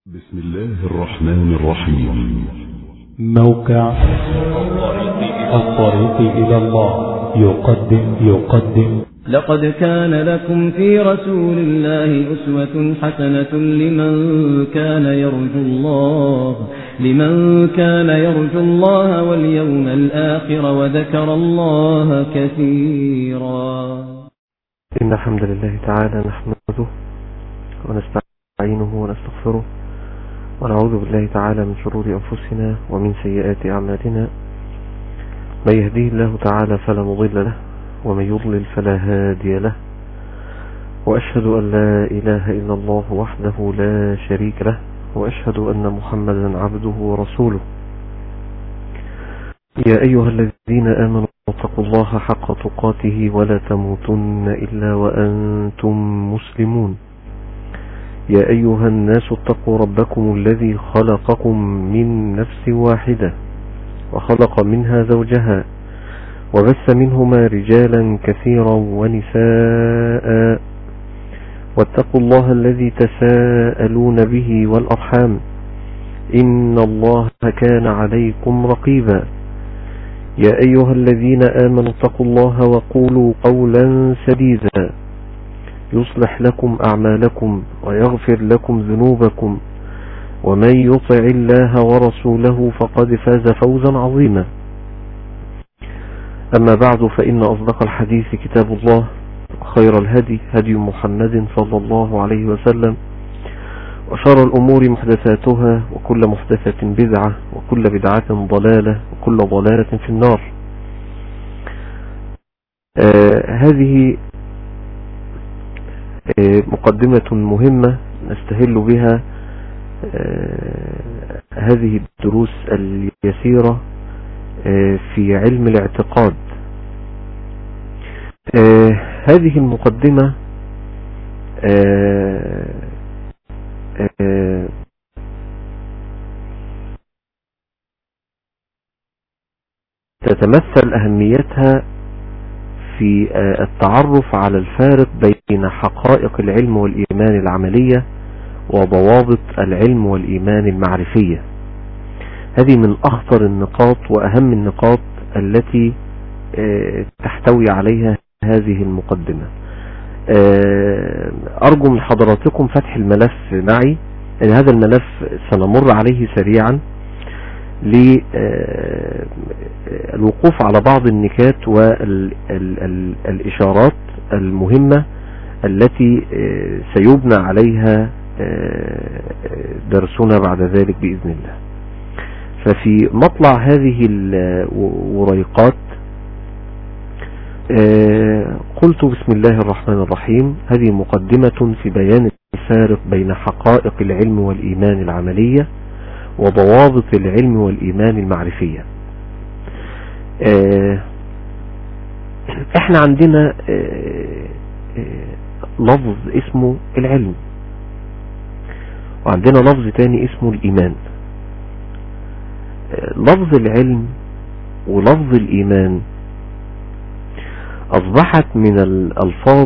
بسم الله الرحمن الرحيم موقع الطريق إلى الله يقدم يقدم لقد كان لكم في رسول الله أسوة حسنة لمن كان يرجو الله لمن كان يرجو الله واليوم الآخر وذكر الله كثيرا إن الحمد لله تعالى نحمده ونستعينه ونستغفره ونعوذ بالله تعالى من شرور أنفسنا ومن سيئات أعمالنا من يهديه الله تعالى فلا مضل له ومن يضلل فلا هادي له وأشهد أن لا إله إلا الله وحده لا شريك له وأشهد أن محمدا عبده ورسوله يا أيها الذين آمنوا اتقوا الله حق تقاته ولا تموتن إلا وأنتم مسلمون يا أيها الناس اتقوا ربكم الذي خلقكم من نفس واحدة وخلق منها زوجها وبث منهما رجالا كثيرا ونساء واتقوا الله الذي تساءلون به والأرحام إن الله كان عليكم رقيبا يا أيها الذين آمنوا اتقوا الله وقولوا قولا سديدا يصلح لكم أعمالكم ويغفر لكم ذنوبكم ومن يطع الله ورسوله فقد فاز فوزا عظيما أما بعد فإن أصدق الحديث كتاب الله خير الهدي هدي محمد صلى الله عليه وسلم وشر الأمور محدثاتها وكل محدثة بدعة وكل بدعة ضلالة وكل ضلالة في النار آه هذه آه مقدمة مهمة نستهل بها آه هذه الدروس اليسيرة في علم الاعتقاد هذه المقدمة تتمثل أهميتها في التعرف على الفارق بين حقائق العلم والإيمان العملية وضوابط العلم والإيمان المعرفية هذه من أخطر النقاط وأهم النقاط التي تحتوي عليها هذه المقدمة أرجو من حضراتكم فتح الملف معي هذا الملف سنمر عليه سريعا للوقوف على بعض النكات والإشارات المهمة التي سيبنى عليها درسنا بعد ذلك بإذن الله ففي مطلع هذه الوريقات قلت بسم الله الرحمن الرحيم هذه مقدمة في بيان الفارق بين حقائق العلم والإيمان العملية وضوابط العلم والإيمان المعرفية احنا عندنا لفظ اسمه العلم وعندنا لفظ تاني اسمه الإيمان لفظ العلم ولفظ الإيمان أصبحت من الألفاظ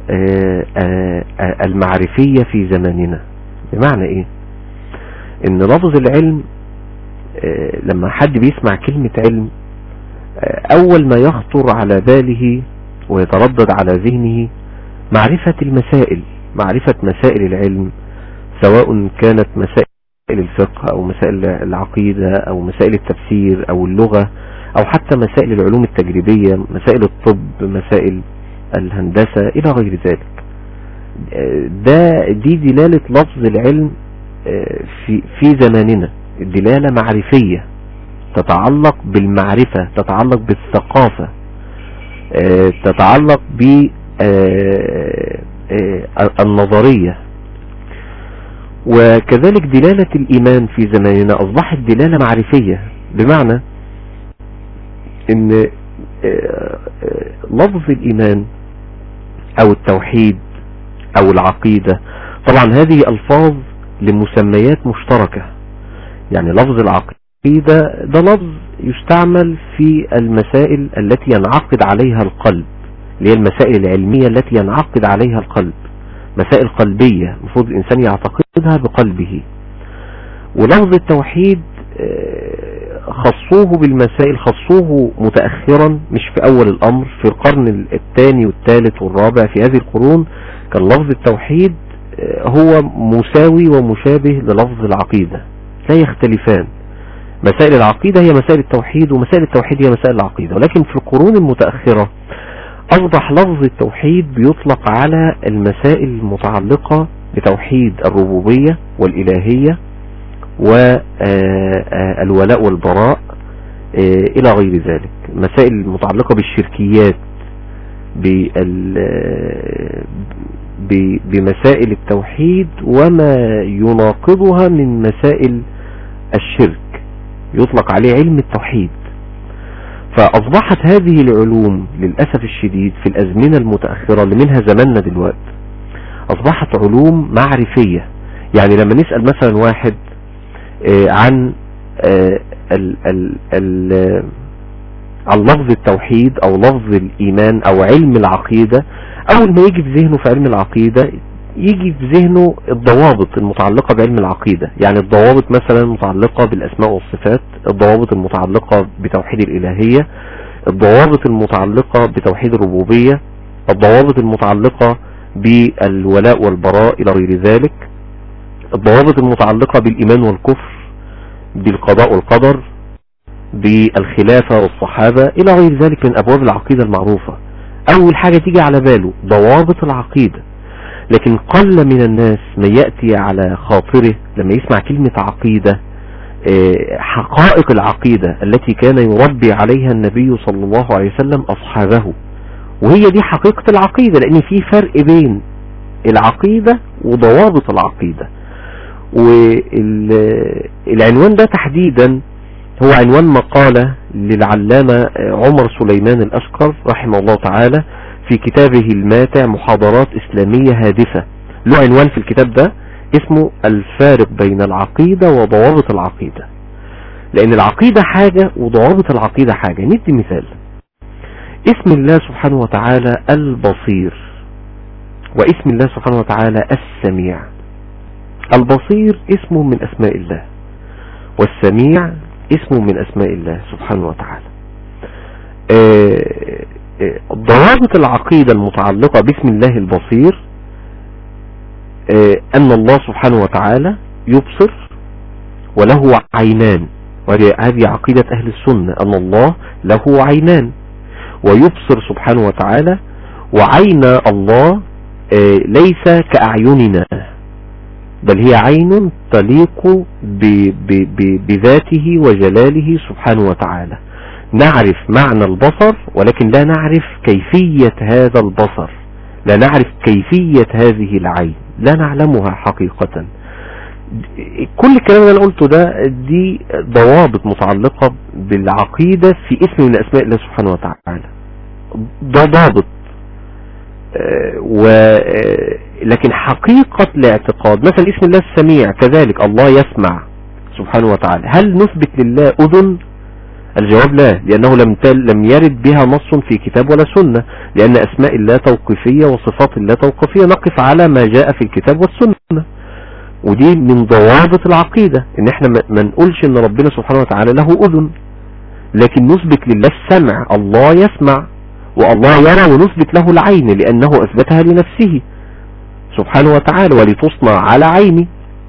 المعرفية في زماننا بمعنى إيه إن لفظ العلم لما حد بيسمع كلمة علم أول ما يخطر على باله ويتردد على ذهنه معرفة المسائل معرفة مسائل العلم سواء كانت مسائل الفقه او مسائل العقيدة او مسائل التفسير او اللغة او حتى مسائل العلوم التجريبية مسائل الطب مسائل الهندسة الى غير ذلك ده دي دلالة لفظ العلم في, في زماننا دلالة معرفية تتعلق بالمعرفة تتعلق بالثقافة تتعلق بالنظرية وكذلك دلالة الإيمان في زماننا أصبحت دلالة معرفية بمعنى ان لفظ الإيمان أو التوحيد أو العقيدة طبعا هذه ألفاظ لمسميات مشتركة يعني لفظ العقيدة ده لفظ يستعمل في المسائل التي ينعقد عليها القلب اللي هي المسائل العلمية التي ينعقد عليها القلب مسائل قلبية المفروض الإنسان يعتقدها بقلبه ولفظ التوحيد خصوه بالمسائل خصوه متأخرا مش في أول الأمر في القرن الثاني والثالث والرابع في هذه القرون كان لفظ التوحيد هو مساوي ومشابه للفظ العقيدة لا يختلفان مسائل العقيدة هي مسائل التوحيد ومسائل التوحيد هي مسائل العقيدة ولكن في القرون المتأخرة أصبح لفظ التوحيد بيطلق على المسائل المتعلقة بتوحيد الربوبية والإلهية والولاء والبراء إلى غير ذلك مسائل المتعلقة بالشركيات بمسائل التوحيد وما يناقضها من مسائل الشرك يطلق عليه علم التوحيد فأصبحت هذه العلوم للأسف الشديد في الأزمنة المتأخرة اللي منها زماننا دلوقتي أصبحت علوم معرفية يعني لما نسأل مثلا واحد عن ال ال ال عن لفظ التوحيد او لفظ الايمان او علم العقيدة اول ما يجي في ذهنه في علم العقيدة يجي في ذهنه الضوابط المتعلقة بعلم العقيدة يعني الضوابط مثلا المتعلقة بالاسماء والصفات الضوابط المتعلقة بتوحيد الالهية الضوابط المتعلقة بتوحيد الربوبية الضوابط المتعلقة بالولاء والبراء الى غير ذلك الضوابط المتعلقة بالإيمان والكفر بالقضاء والقدر بالخلافة والصحابة إلى غير ذلك من أبواب العقيدة المعروفة أول حاجة تيجي على باله ضوابط العقيدة لكن قل من الناس من يأتي على خاطره لما يسمع كلمة عقيدة حقائق العقيدة التي كان يربي عليها النبي صلى الله عليه وسلم أصحابه وهي دي حقيقة العقيدة لأن في فرق بين العقيدة وضوابط العقيدة والعنوان ده تحديدا هو عنوان مقالة للعلامة عمر سليمان الأشقر رحمه الله تعالى في كتابه الماتع محاضرات إسلامية هادفة له عنوان في الكتاب ده اسمه الفارق بين العقيدة وضوابط العقيدة لأن العقيدة حاجة وضوابط العقيدة حاجة ندي مثال اسم الله سبحانه وتعالى البصير واسم الله سبحانه وتعالى السميع البصير اسمه من اسماء الله والسميع اسمه من اسماء الله سبحانه وتعالى ضوابط العقيدة المتعلقة باسم الله البصير ان الله سبحانه وتعالى يبصر وله عينان وهذه عقيدة اهل السنة ان الله له عينان ويبصر سبحانه وتعالى وعين الله ليس كأعيننا بل هي عين تليق بذاته وجلاله سبحانه وتعالى نعرف معنى البصر ولكن لا نعرف كيفية هذا البصر لا نعرف كيفية هذه العين لا نعلمها حقيقة كل الكلام اللي انا قلته ده دي ضوابط متعلقة بالعقيدة في اسم من اسماء الله سبحانه وتعالى ده ضابط و لكن حقيقة الاعتقاد مثلا اسم الله السميع كذلك الله يسمع سبحانه وتعالى هل نثبت لله أذن الجواب لا لأنه لم لم يرد بها نص في كتاب ولا سنة لأن أسماء الله توقيفية وصفات الله توقيفية نقف على ما جاء في الكتاب والسنة ودي من ضوابط العقيدة ان احنا ما نقولش ان ربنا سبحانه وتعالى له أذن لكن نثبت لله السمع الله يسمع والله يرى ونثبت له العين لأنه أثبتها لنفسه سبحانه وتعالى ولتصنع على عيني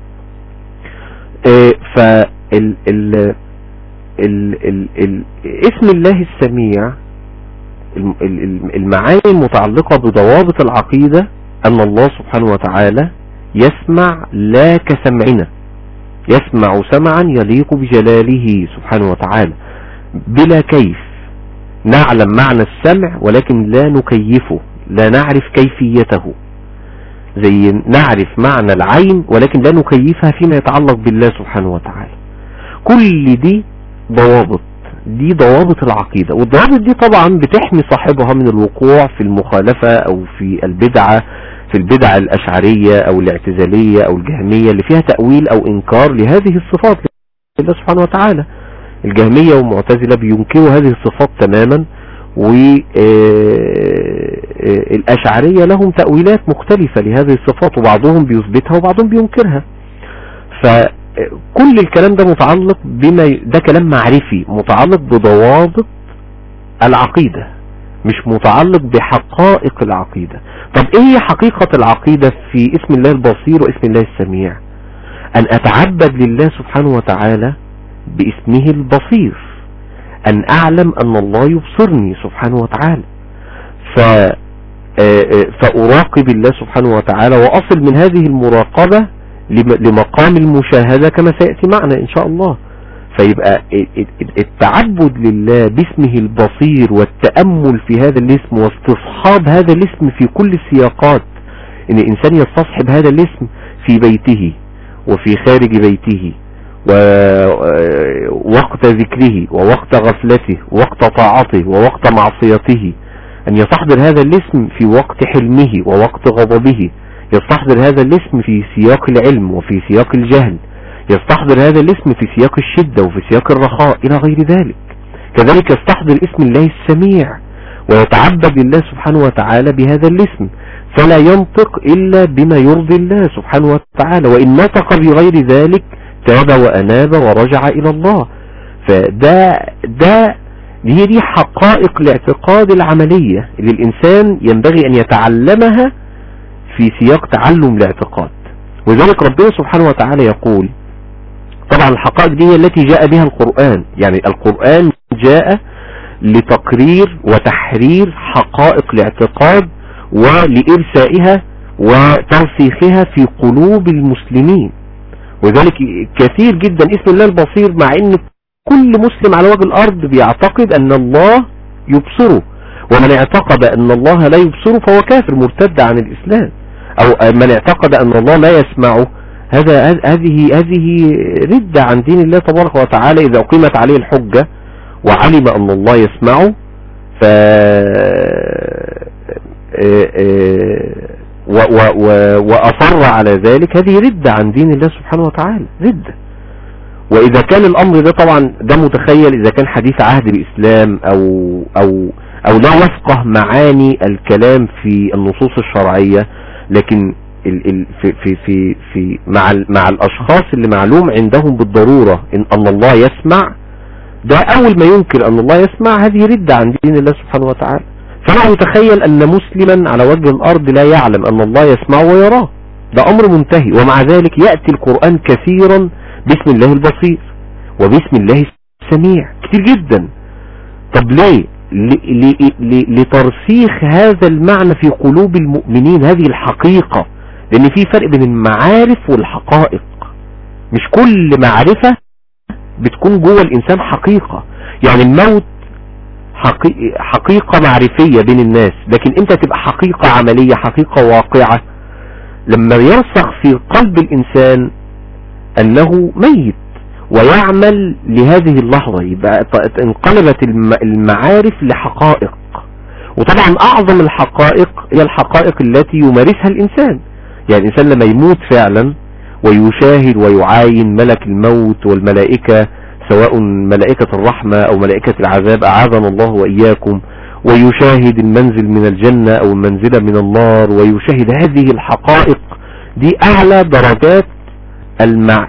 فال ال ال ال ال اسم الله السميع المعاني المتعلقة بضوابط العقيدة أن الله سبحانه وتعالى يسمع لا كسمعنا يسمع سمعا يليق بجلاله سبحانه وتعالى بلا كيف نعلم معنى السمع ولكن لا نكيفه لا نعرف كيفيته زي نعرف معنى العين ولكن لا نكيفها فيما يتعلق بالله سبحانه وتعالى كل دي ضوابط دي ضوابط العقيدة والضوابط دي طبعا بتحمي صاحبها من الوقوع في المخالفة او في البدعة في البدع الاشعرية او الاعتزالية او الجهمية اللي فيها تأويل او انكار لهذه الصفات لله سبحانه وتعالى الجهمية والمعتزلة بينكروا هذه الصفات تماما والأشعرية لهم تأويلات مختلفة لهذه الصفات وبعضهم بيثبتها وبعضهم بينكرها كل الكلام ده متعلق بما ي- ده كلام معرفي متعلق بضوابط العقيدة مش متعلق بحقائق العقيدة طب ايه هي حقيقة العقيدة في اسم الله البصير واسم الله السميع ان اتعبد لله سبحانه وتعالى باسمه البصير ان اعلم ان الله يبصرني سبحانه وتعالى ف آه، آه، فاراقب الله سبحانه وتعالى واصل من هذه المراقبة لم- لمقام المشاهدة كما سيأتي معنا ان شاء الله فيبقى التعبد لله باسمه البصير والتأمل في هذا الاسم واستصحاب هذا الاسم في كل السياقات ان الانسان يستصحب هذا الاسم في بيته وفي خارج بيته ووقت ذكره ووقت غفلته ووقت طاعته ووقت معصيته ان يستحضر هذا الاسم في وقت حلمه ووقت غضبه يستحضر هذا الاسم في سياق العلم وفي سياق الجهل يستحضر هذا الاسم في سياق الشدة وفي سياق الرخاء إلى غير ذلك كذلك يستحضر اسم الله السميع ويتعبد لله سبحانه وتعالى بهذا الاسم فلا ينطق إلا بما يرضي الله سبحانه وتعالى وإن نطق بغير ذلك تاب وأناب ورجع إلى الله فده ده هي دي حقائق الاعتقاد العملية اللي الإنسان ينبغي أن يتعلمها في سياق تعلم الاعتقاد وذلك ربنا سبحانه وتعالى يقول طبعا الحقائق دي هي التي جاء بها القرآن يعني القرآن جاء لتقرير وتحرير حقائق الاعتقاد ولإرسائها وترسيخها في قلوب المسلمين وذلك كثير جدا اسم الله البصير مع ان كل مسلم على وجه الارض بيعتقد ان الله يبصره ومن اعتقد ان الله لا يبصره فهو كافر مرتد عن الاسلام او من اعتقد ان الله لا يسمعه هذا هذه هذه ردة عن دين الله تبارك وتعالى اذا اقيمت عليه الحجة وعلم ان الله يسمعه ف و و و واصر على ذلك هذه ردة عن دين الله سبحانه وتعالى ردة واذا كان الامر ده طبعا ده متخيل اذا كان حديث عهد الاسلام او او او لا يفقه معاني الكلام في النصوص الشرعية لكن ال ال في في في في مع ال مع الاشخاص اللي معلوم عندهم بالضرورة ان ان الله يسمع ده اول ما ينكر ان الله يسمع هذه ردة عن دين الله سبحانه وتعالى فلا يتخيل ان مسلما على وجه الارض لا يعلم ان الله يسمع ويراه ده امر منتهي ومع ذلك يأتي القرآن كثيرا باسم الله البصير وباسم الله السميع كتير جدا طب ليه ل- ل- ل- لترسيخ هذا المعنى في قلوب المؤمنين هذه الحقيقة لان في فرق بين المعارف والحقائق مش كل معرفة بتكون جوه الانسان حقيقة يعني الموت حقي- حقيقة معرفية بين الناس لكن امتى تبقى حقيقة عملية حقيقة واقعة لما يرسخ في قلب الانسان انه ميت ويعمل لهذه اللحظة يبقى ط- انقلبت الم- المعارف لحقائق وطبعا اعظم الحقائق هي الحقائق التي يمارسها الانسان يعني الانسان لما يموت فعلا ويشاهد ويعاين ملك الموت والملائكة سواء ملائكة الرحمة او ملائكة العذاب اعاذنا الله واياكم ويشاهد المنزل من الجنة او المنزلة من النار ويشاهد هذه الحقائق دي اعلى درجات المع...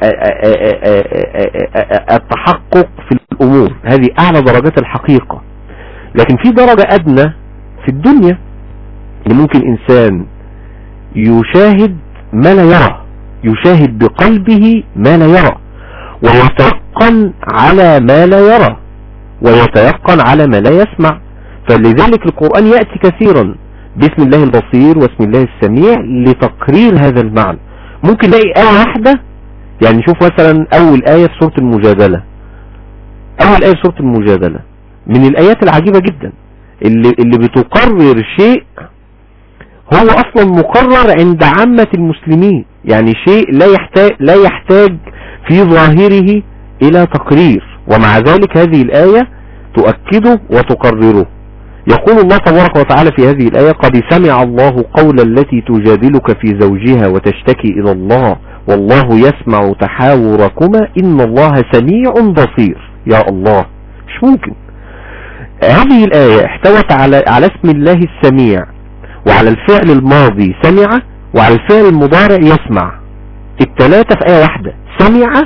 التحقق في الامور هذه اعلى درجات الحقيقة لكن في درجة ادنى في الدنيا اللي ممكن انسان يشاهد ما لا يرى يشاهد بقلبه ما لا يرى ويتيقن على ما لا يرى ويتيقن على ما لا يسمع فلذلك القرآن يأتي كثيرا باسم الله البصير واسم الله السميع لتقرير هذا المعنى ممكن نلاقي آية واحدة يعني نشوف مثلا أول آية في سورة المجادلة أول آية في سورة المجادلة من الآيات العجيبة جدا اللي, اللي بتقرر شيء هو أصلا مقرر عند عامة المسلمين يعني شيء لا يحتاج, لا يحتاج في ظاهره إلى تقرير ومع ذلك هذه الآية تؤكده وتقرره يقول الله تبارك وتعالى في هذه الآية قد سمع الله قول التي تجادلك في زوجها وتشتكي إلى الله والله يسمع تحاوركما إن الله سميع بصير يا الله مش ممكن هذه الآية احتوت على, على اسم الله السميع وعلى الفعل الماضي سمع وعلى الفعل المضارع يسمع الثلاثة في آية واحدة سمع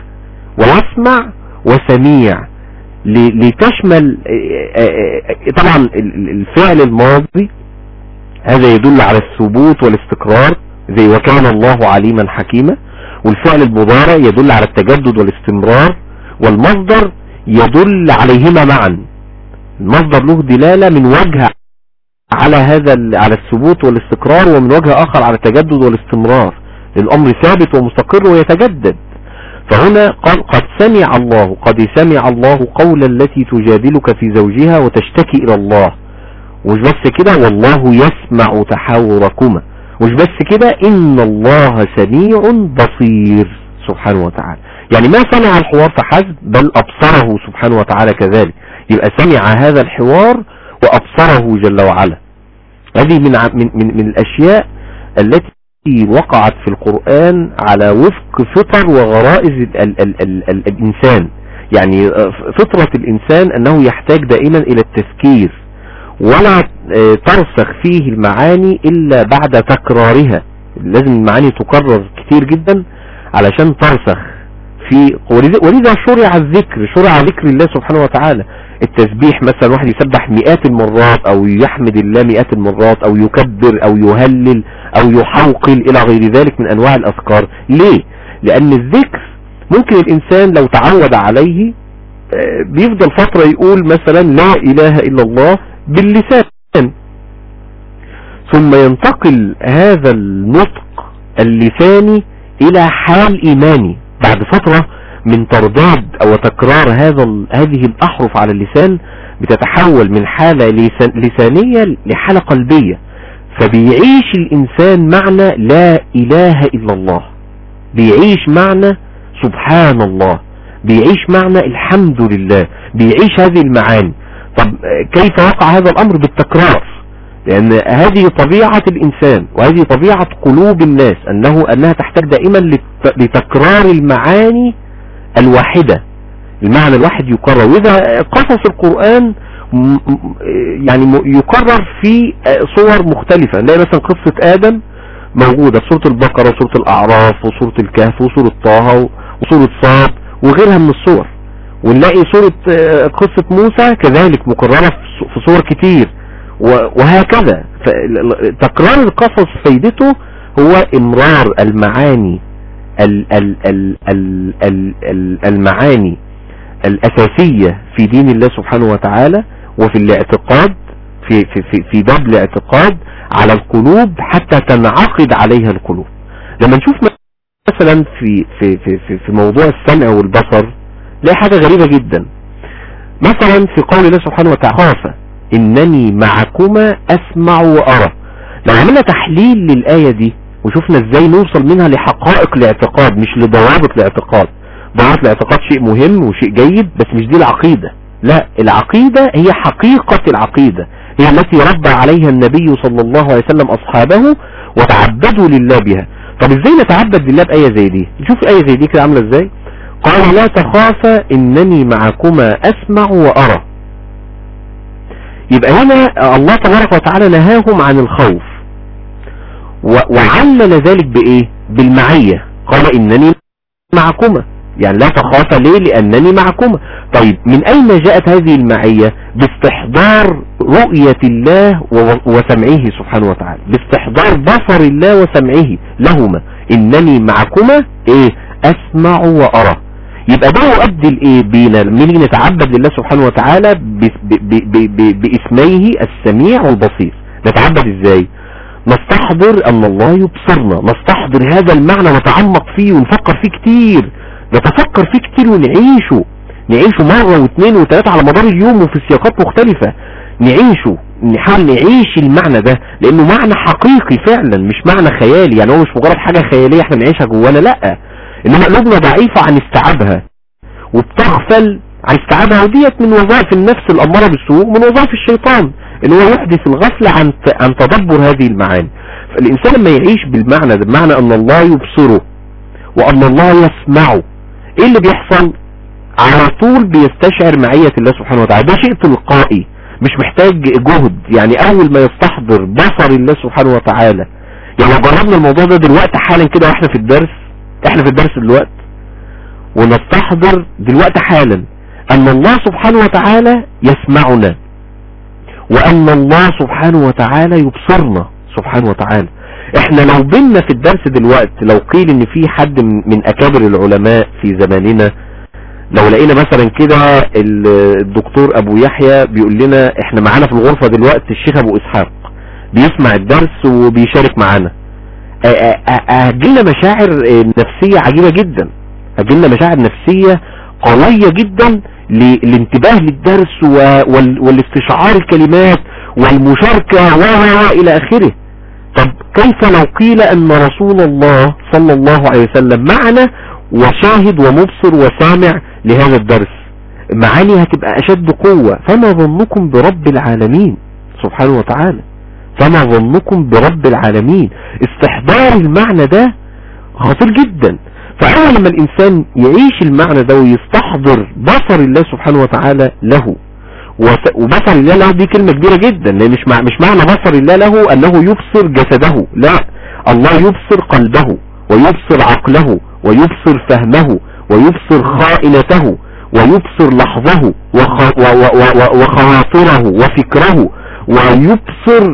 ويسمع وسميع لتشمل طبعا الفعل الماضي هذا يدل على الثبوت والاستقرار زي وكان الله عليما حكيما والفعل المضارع يدل على التجدد والاستمرار والمصدر يدل عليهما معا المصدر له دلالة من وجه على هذا على الثبوت والاستقرار ومن وجه آخر على التجدد والاستمرار الأمر ثابت ومستقر ويتجدد فهنا قال قد سمع الله قد سمع الله قول التي تجادلك في زوجها وتشتكي إلى الله ومش بس كده والله يسمع تحاوركما مش بس كده إن الله سميع بصير سبحانه وتعالى يعني ما سمع الحوار فحسب بل أبصره سبحانه وتعالى كذلك يبقى سمع هذا الحوار وأبصره جل وعلا هذه من, من, من, من الأشياء التي وقعت في القرآن على وفق فطر وغرائز ال ال ال ال ال الإنسان يعني فطرة الإنسان أنه يحتاج دائما إلى التفكير ولا ترسخ فيه المعاني إلا بعد تكرارها لازم المعاني تكرر كتير جدا علشان ترسخ في ولذا شرع الذكر شرع ذكر الله سبحانه وتعالى التسبيح مثلا واحد يسبح مئات المرات او يحمد الله مئات المرات او يكبر او يهلل او يحوقل الى غير ذلك من انواع الاذكار ليه لان الذكر ممكن الانسان لو تعود عليه بيفضل فترة يقول مثلا لا اله الا الله باللسان ثم ينتقل هذا النطق اللساني الى حال ايماني بعد فترة من ترداد او تكرار هذا هذه الاحرف على اللسان بتتحول من حالة لسانية لحالة قلبية فبيعيش الانسان معنى لا اله الا الله بيعيش معنى سبحان الله بيعيش معنى الحمد لله بيعيش هذه المعاني طب كيف وقع هذا الامر بالتكرار لان هذه طبيعة الانسان وهذه طبيعة قلوب الناس انه انها تحتاج دائما لتكرار المعاني الواحدة المعنى الواحد يكرر واذا قصص القرآن يعني يكرر في صور مختلفة نلاقي مثلا قصة ادم موجودة في سورة البقرة وسورة الاعراف وسورة الكهف وسورة طه وسورة صاد وغيرها من الصور ونلاقي سورة قصة موسى كذلك مكررة في صور كتير وهكذا تكرار القصص فايدته هو امرار المعاني ال ال ال ال ال ال المعاني الاساسية في دين الله سبحانه وتعالى وفي الاعتقاد في, في, في, في باب الاعتقاد على القلوب حتى تنعقد عليها القلوب لما نشوف مثلا في, في, في, في, في موضوع السمع والبصر لا حاجة غريبة جدا مثلا في قول الله سبحانه وتعالى خاف انني معكما اسمع وارى لو عملنا تحليل للآية دي وشفنا ازاي نوصل منها لحقائق الاعتقاد مش لضوابط الاعتقاد ضوابط الاعتقاد شيء مهم وشيء جيد بس مش دي العقيدة لا العقيدة هي حقيقة العقيدة هي التي ربى عليها النبي صلى الله عليه وسلم اصحابه وتعبدوا لله بها طب ازاي نتعبد لله بآية زي دي نشوف آية زي دي كده عاملة ازاي قال لا تخافا انني معكما اسمع وارى يبقى هنا الله تبارك وتعالى نهاهم عن الخوف وعلل ذلك بايه بالمعية قال انني معكما يعني لا تخافا ليه لانني معكما طيب من اين جاءت هذه المعية باستحضار رؤية الله وسمعه سبحانه وتعالى باستحضار بصر الله وسمعه لهما انني معكما ايه اسمع وارى يبقى ده يؤدي الايه بينا لما نيجي نتعبد لله سبحانه وتعالى باسميه السميع والبصير نتعبد ازاي نستحضر ان الله يبصرنا نستحضر هذا المعنى ونتعمق فيه ونفكر فيه كتير نتفكر فيه كتير ونعيشه نعيشه مرة واثنين وثلاثة على مدار اليوم وفي سياقات مختلفة نعيشه نحاول نعيش المعنى ده لانه معنى حقيقي فعلا مش معنى خيالي يعني هو مش مجرد حاجة خيالية احنا بنعيشها جوانا لا انما قلوبنا ضعيفة عن استيعابها وبتغفل عن استيعابها وديت من وظائف النفس الامارة بالسوء ومن وظائف الشيطان ان هو يحدث الغفلة عن عن تدبر هذه المعاني فالانسان لما يعيش بالمعنى ده بمعنى ان الله يبصره وان الله يسمعه ايه اللي بيحصل على طول بيستشعر معية الله سبحانه وتعالى ده شيء تلقائي مش محتاج جهد يعني اول ما يستحضر بصر الله سبحانه وتعالى يعني لو جربنا الموضوع ده دلوقتي حالا كده واحنا في الدرس احنا في الدرس دلوقتي ونستحضر دلوقتي حالا ان الله سبحانه وتعالى يسمعنا وان الله سبحانه وتعالى يبصرنا سبحانه وتعالى احنا لو بينا في الدرس دلوقتي لو قيل ان في حد من من اكابر العلماء في زماننا لو لقينا مثلا كده الدكتور ابو يحيى بيقول لنا احنا معانا في الغرفة دلوقتي الشيخ ابو اسحاق بيسمع الدرس وبيشارك معانا هتجيلنا مشاعر نفسية عجيبة جدا هتجيلنا مشاعر نفسية قوية جدا للانتباه للدرس والاستشعار الكلمات والمشاركة والى اخره طب كيف لو قيل ان رسول الله صلى الله عليه وسلم معنا وشاهد ومبصر وسامع لهذا الدرس معاني هتبقى اشد قوة فما ظنكم برب العالمين سبحانه وتعالى فما ظنكم برب العالمين استحضار المعنى ده خطير جدا فأول لما الإنسان يعيش المعنى ده ويستحضر بصر الله سبحانه وتعالى له وبصر الله له دي كلمة كبيرة جدا لأن مش, مع مش معنى بصر الله له أنه يبصر جسده لا الله يبصر قلبه ويبصر عقله ويبصر فهمه ويبصر خائنته ويبصر لحظه وخواطره وفكره ويبصر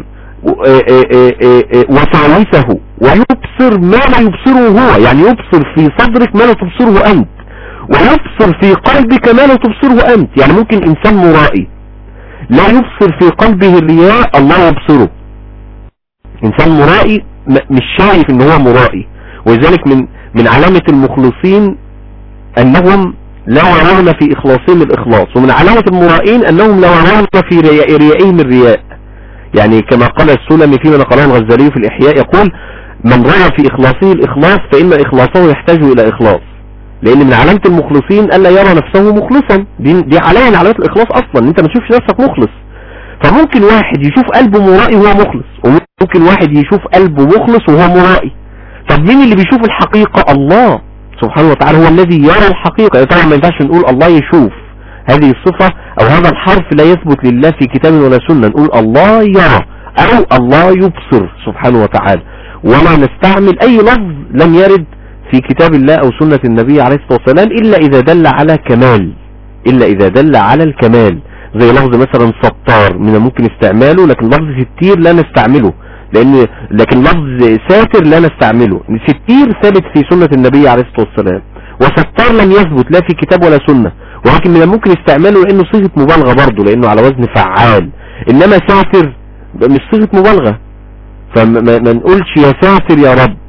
وساوسه ويبصر ما لا يبصره هو يعني يبصر في صدرك ما لا تبصره أنت ويبصر في قلبك ما لا تبصره أنت يعني ممكن إنسان مرائي لا يبصر في قلبه الرياء الله يبصره إنسان مرائي مش شايف إن هو مرائي ولذلك من من علامة المخلصين أنهم لا يرون في إخلاصهم الإخلاص ومن علامة المرائين أنهم لا يرون في ريائهم الرياء يعني كما قال السلمي فيما نقله الغزالي في الإحياء يقول من رأى في إخلاصه الإخلاص فإن إخلاصه يحتاج إلى إخلاص لأن من علامة المخلصين ألا يرى نفسه مخلصا دي, دي علامة من علامات الإخلاص أصلا أنت ما تشوفش نفسك مخلص فممكن واحد يشوف قلبه مرائي وهو مخلص وممكن واحد يشوف قلبه مخلص وهو مرائي طب مين اللي بيشوف الحقيقة الله سبحانه وتعالى هو الذي يرى الحقيقة طبعا ما ينفعش نقول الله يشوف هذه الصفة او هذا الحرف لا يثبت لله في كتاب ولا سنة نقول الله يرى او الله يبصر سبحانه وتعالى ولا نستعمل اي لفظ لم يرد في كتاب الله او سنة النبي عليه الصلاة والسلام الا اذا دل على كمال الا اذا دل على الكمال زي لفظ مثلا سطار من الممكن استعماله لكن لفظ ستير لا نستعمله لان لكن لفظ ساتر لا نستعمله ستير ثابت في سنة النبي عليه الصلاة والسلام وستار لم يثبت لا في كتاب ولا سنة ولكن من الممكن استعماله لانه صيغة مبالغة برضه لانه على وزن فعال انما ساتر مش صيغة مبالغة فما نقولش يا ساتر يا رب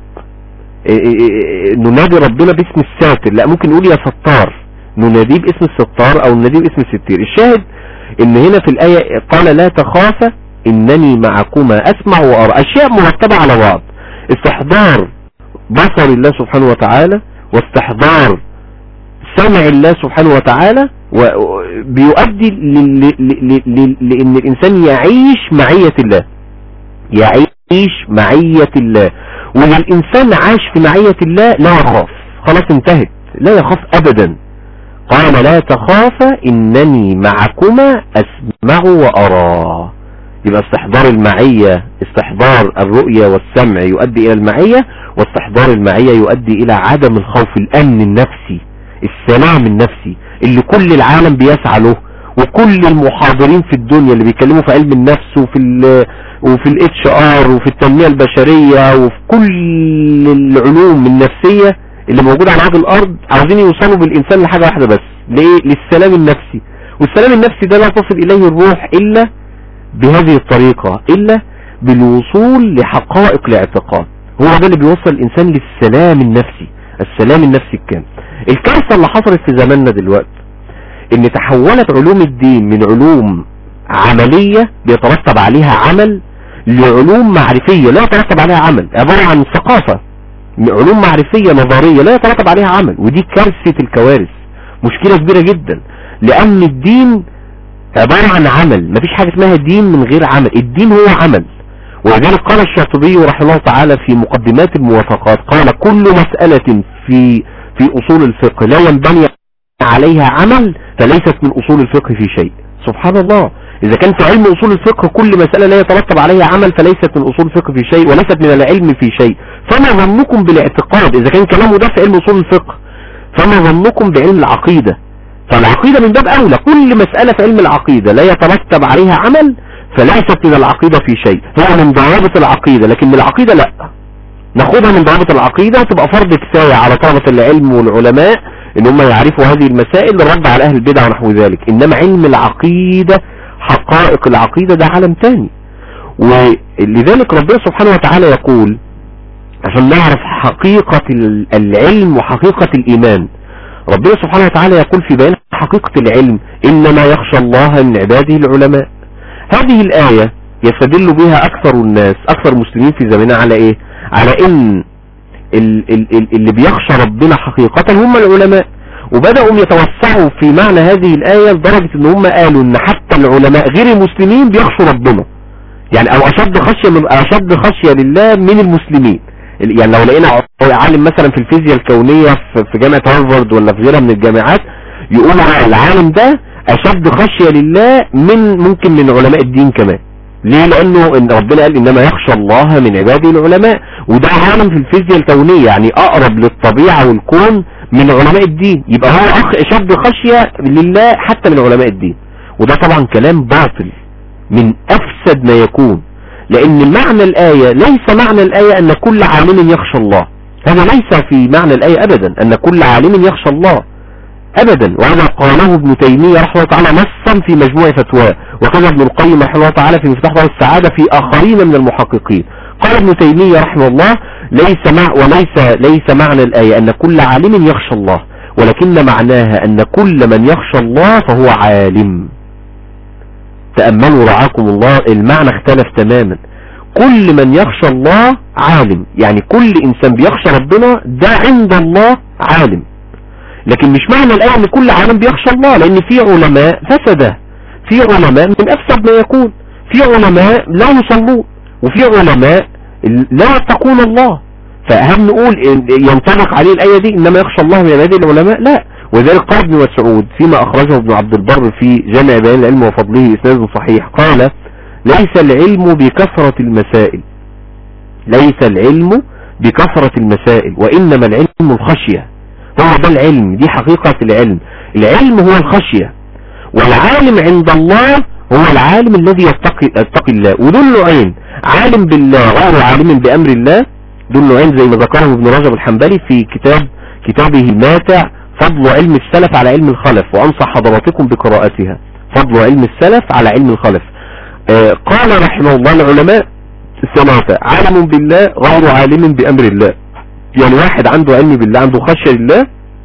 ننادي ربنا باسم الساتر لا ممكن نقول يا ستار نناديه باسم الستار او نناديه باسم الستير الشاهد ان هنا في الاية قال لا تخافا انني معكما اسمع وارى اشياء مرتبة على بعض استحضار بصر الله سبحانه وتعالى واستحضار سمع الله سبحانه وتعالى بيؤدي لان الانسان يعيش معية الله يعيش معية الله وان الانسان عاش في معية الله لا يخاف خلاص انتهت لا يخاف ابدا قال لا تخافا انني معكما اسمع وارى يبقى استحضار المعية استحضار الرؤية والسمع يؤدي الى المعية واستحضار المعية يؤدي الى عدم الخوف الامن النفسي السلام النفسي اللي كل العالم بيسعى له وكل المحاضرين في الدنيا اللي بيتكلموا في علم النفس وفي ال وفي الاتش ار وفي التنمية البشرية وفي كل العلوم النفسية اللي موجودة على وجه الارض عاوزين يوصلوا بالانسان لحاجة واحدة بس ليه للسلام النفسي والسلام النفسي ده لا تصل اليه الروح الا بهذه الطريقة الا بالوصول لحقائق الاعتقاد هو ده اللي بيوصل الانسان للسلام النفسي السلام النفسي الكامل الكارثة اللي حصلت في زماننا دلوقتي ان تحولت علوم الدين من علوم عملية بيترتب عليها عمل لعلوم معرفية لا يترتب عليها عمل عبارة عن ثقافة علوم معرفية نظرية لا يترتب عليها عمل ودي كارثة الكوارث مشكلة كبيرة جدا لان الدين عبارة عن عمل مفيش حاجة اسمها دين من غير عمل الدين هو عمل ولذلك قال الشاطبي رحمه الله تعالى في مقدمات الموافقات قال كل مسألة في في اصول الفقه لا ينبني عليها عمل فليست من اصول الفقه في شيء سبحان الله اذا كان في علم اصول الفقه كل مسألة لا يترتب عليها عمل فليست من اصول الفقه في شيء وليست من العلم في شيء فما ظنكم بالاعتقاد اذا كان كلامه ده في علم اصول الفقه فما ظنكم بعلم العقيدة فالعقيدة من باب أولى كل مسألة في علم العقيدة لا يترتب عليها عمل فليست من العقيدة في شيء هي من ضوابط العقيدة لكن من العقيدة لا ناخدها من ضوابط العقيدة وتبقى فرض كفاية على طلبة العلم والعلماء ان هم يعرفوا هذه المسائل للرد على اهل البدع ونحو ذلك انما علم العقيدة حقائق العقيدة ده عالم تاني ولذلك ربنا سبحانه وتعالى يقول عشان نعرف حقيقة العلم وحقيقة الإيمان ربنا سبحانه وتعالى يقول في بيان حقيقة العلم إنما يخشى الله من عباده العلماء هذه الآية يستدل بها أكثر الناس أكثر المسلمين في زماننا على إيه على إن اللي بيخشى ربنا حقيقة هم العلماء وبدأوا يتوسعوا في معنى هذه الآية لدرجة ان هم قالوا ان حتى العلماء غير المسلمين بيخشوا ربنا يعني او اشد خشية من اشد خشية لله من المسلمين يعني لو لقينا عالم مثلا في الفيزياء الكونية في جامعة هارفارد ولا في غيرها من الجامعات يقول العالم ده اشد خشية لله من ممكن من علماء الدين كمان ليه لانه ان ربنا قال انما يخشى الله من عباده العلماء وده عالم في الفيزياء الكونية يعني اقرب للطبيعة والكون من علماء الدين يبقى هو اخ اشد خشية لله حتى من علماء الدين وده طبعا كلام باطل من افسد ما يكون لان معنى الاية ليس معنى الاية ان كل عالم يخشى الله هذا ليس في معنى الاية ابدا ان كل عالم يخشى الله ابدا وهذا قاله ابن تيمية رحمه الله تعالى نصا في مجموع فتواه وكذا ابن القيم رحمه الله تعالى في مفتاح دار السعادة في اخرين من المحققين قال ابن تيمية رحمه الله ليس مع وليس ليس معنى الآية أن كل عالم يخشى الله ولكن معناها أن كل من يخشى الله فهو عالم تأملوا رعاكم الله المعنى اختلف تماما كل من يخشى الله عالم يعني كل إنسان بيخشى ربنا ده عند الله عالم لكن مش معنى الآية أن كل عالم بيخشى الله لأن في علماء فسده في علماء من أفسد ما يكون في علماء لا يصلون وفي علماء لا يتقون الله فهل نقول ينطبق عليه الآية دي إنما يخشى الله من عباده العلماء لا وذلك قال ابن مسعود فيما أخرجه ابن عبد البر في جامع بيان العلم وفضله إسناد صحيح قال ليس العلم بكثرة المسائل ليس العلم بكثرة المسائل وإنما العلم الخشية هو ده العلم دي حقيقة العلم العلم هو الخشية والعالم عند الله هو العالم الذي يتقي, يتقي الله ودول نوعين عالم بالله غير عالم بأمر الله دول نوعين زي ما ذكره ابن رجب الحنبلي في كتاب كتابه الماتع فضل علم السلف على علم الخلف وأنصح حضراتكم بقراءتها فضل علم السلف على علم الخلف آه قال رحمه الله العلماء الثلاثة عالم بالله غير عالم بأمر الله يعني واحد عنده علم بالله عنده خشية لله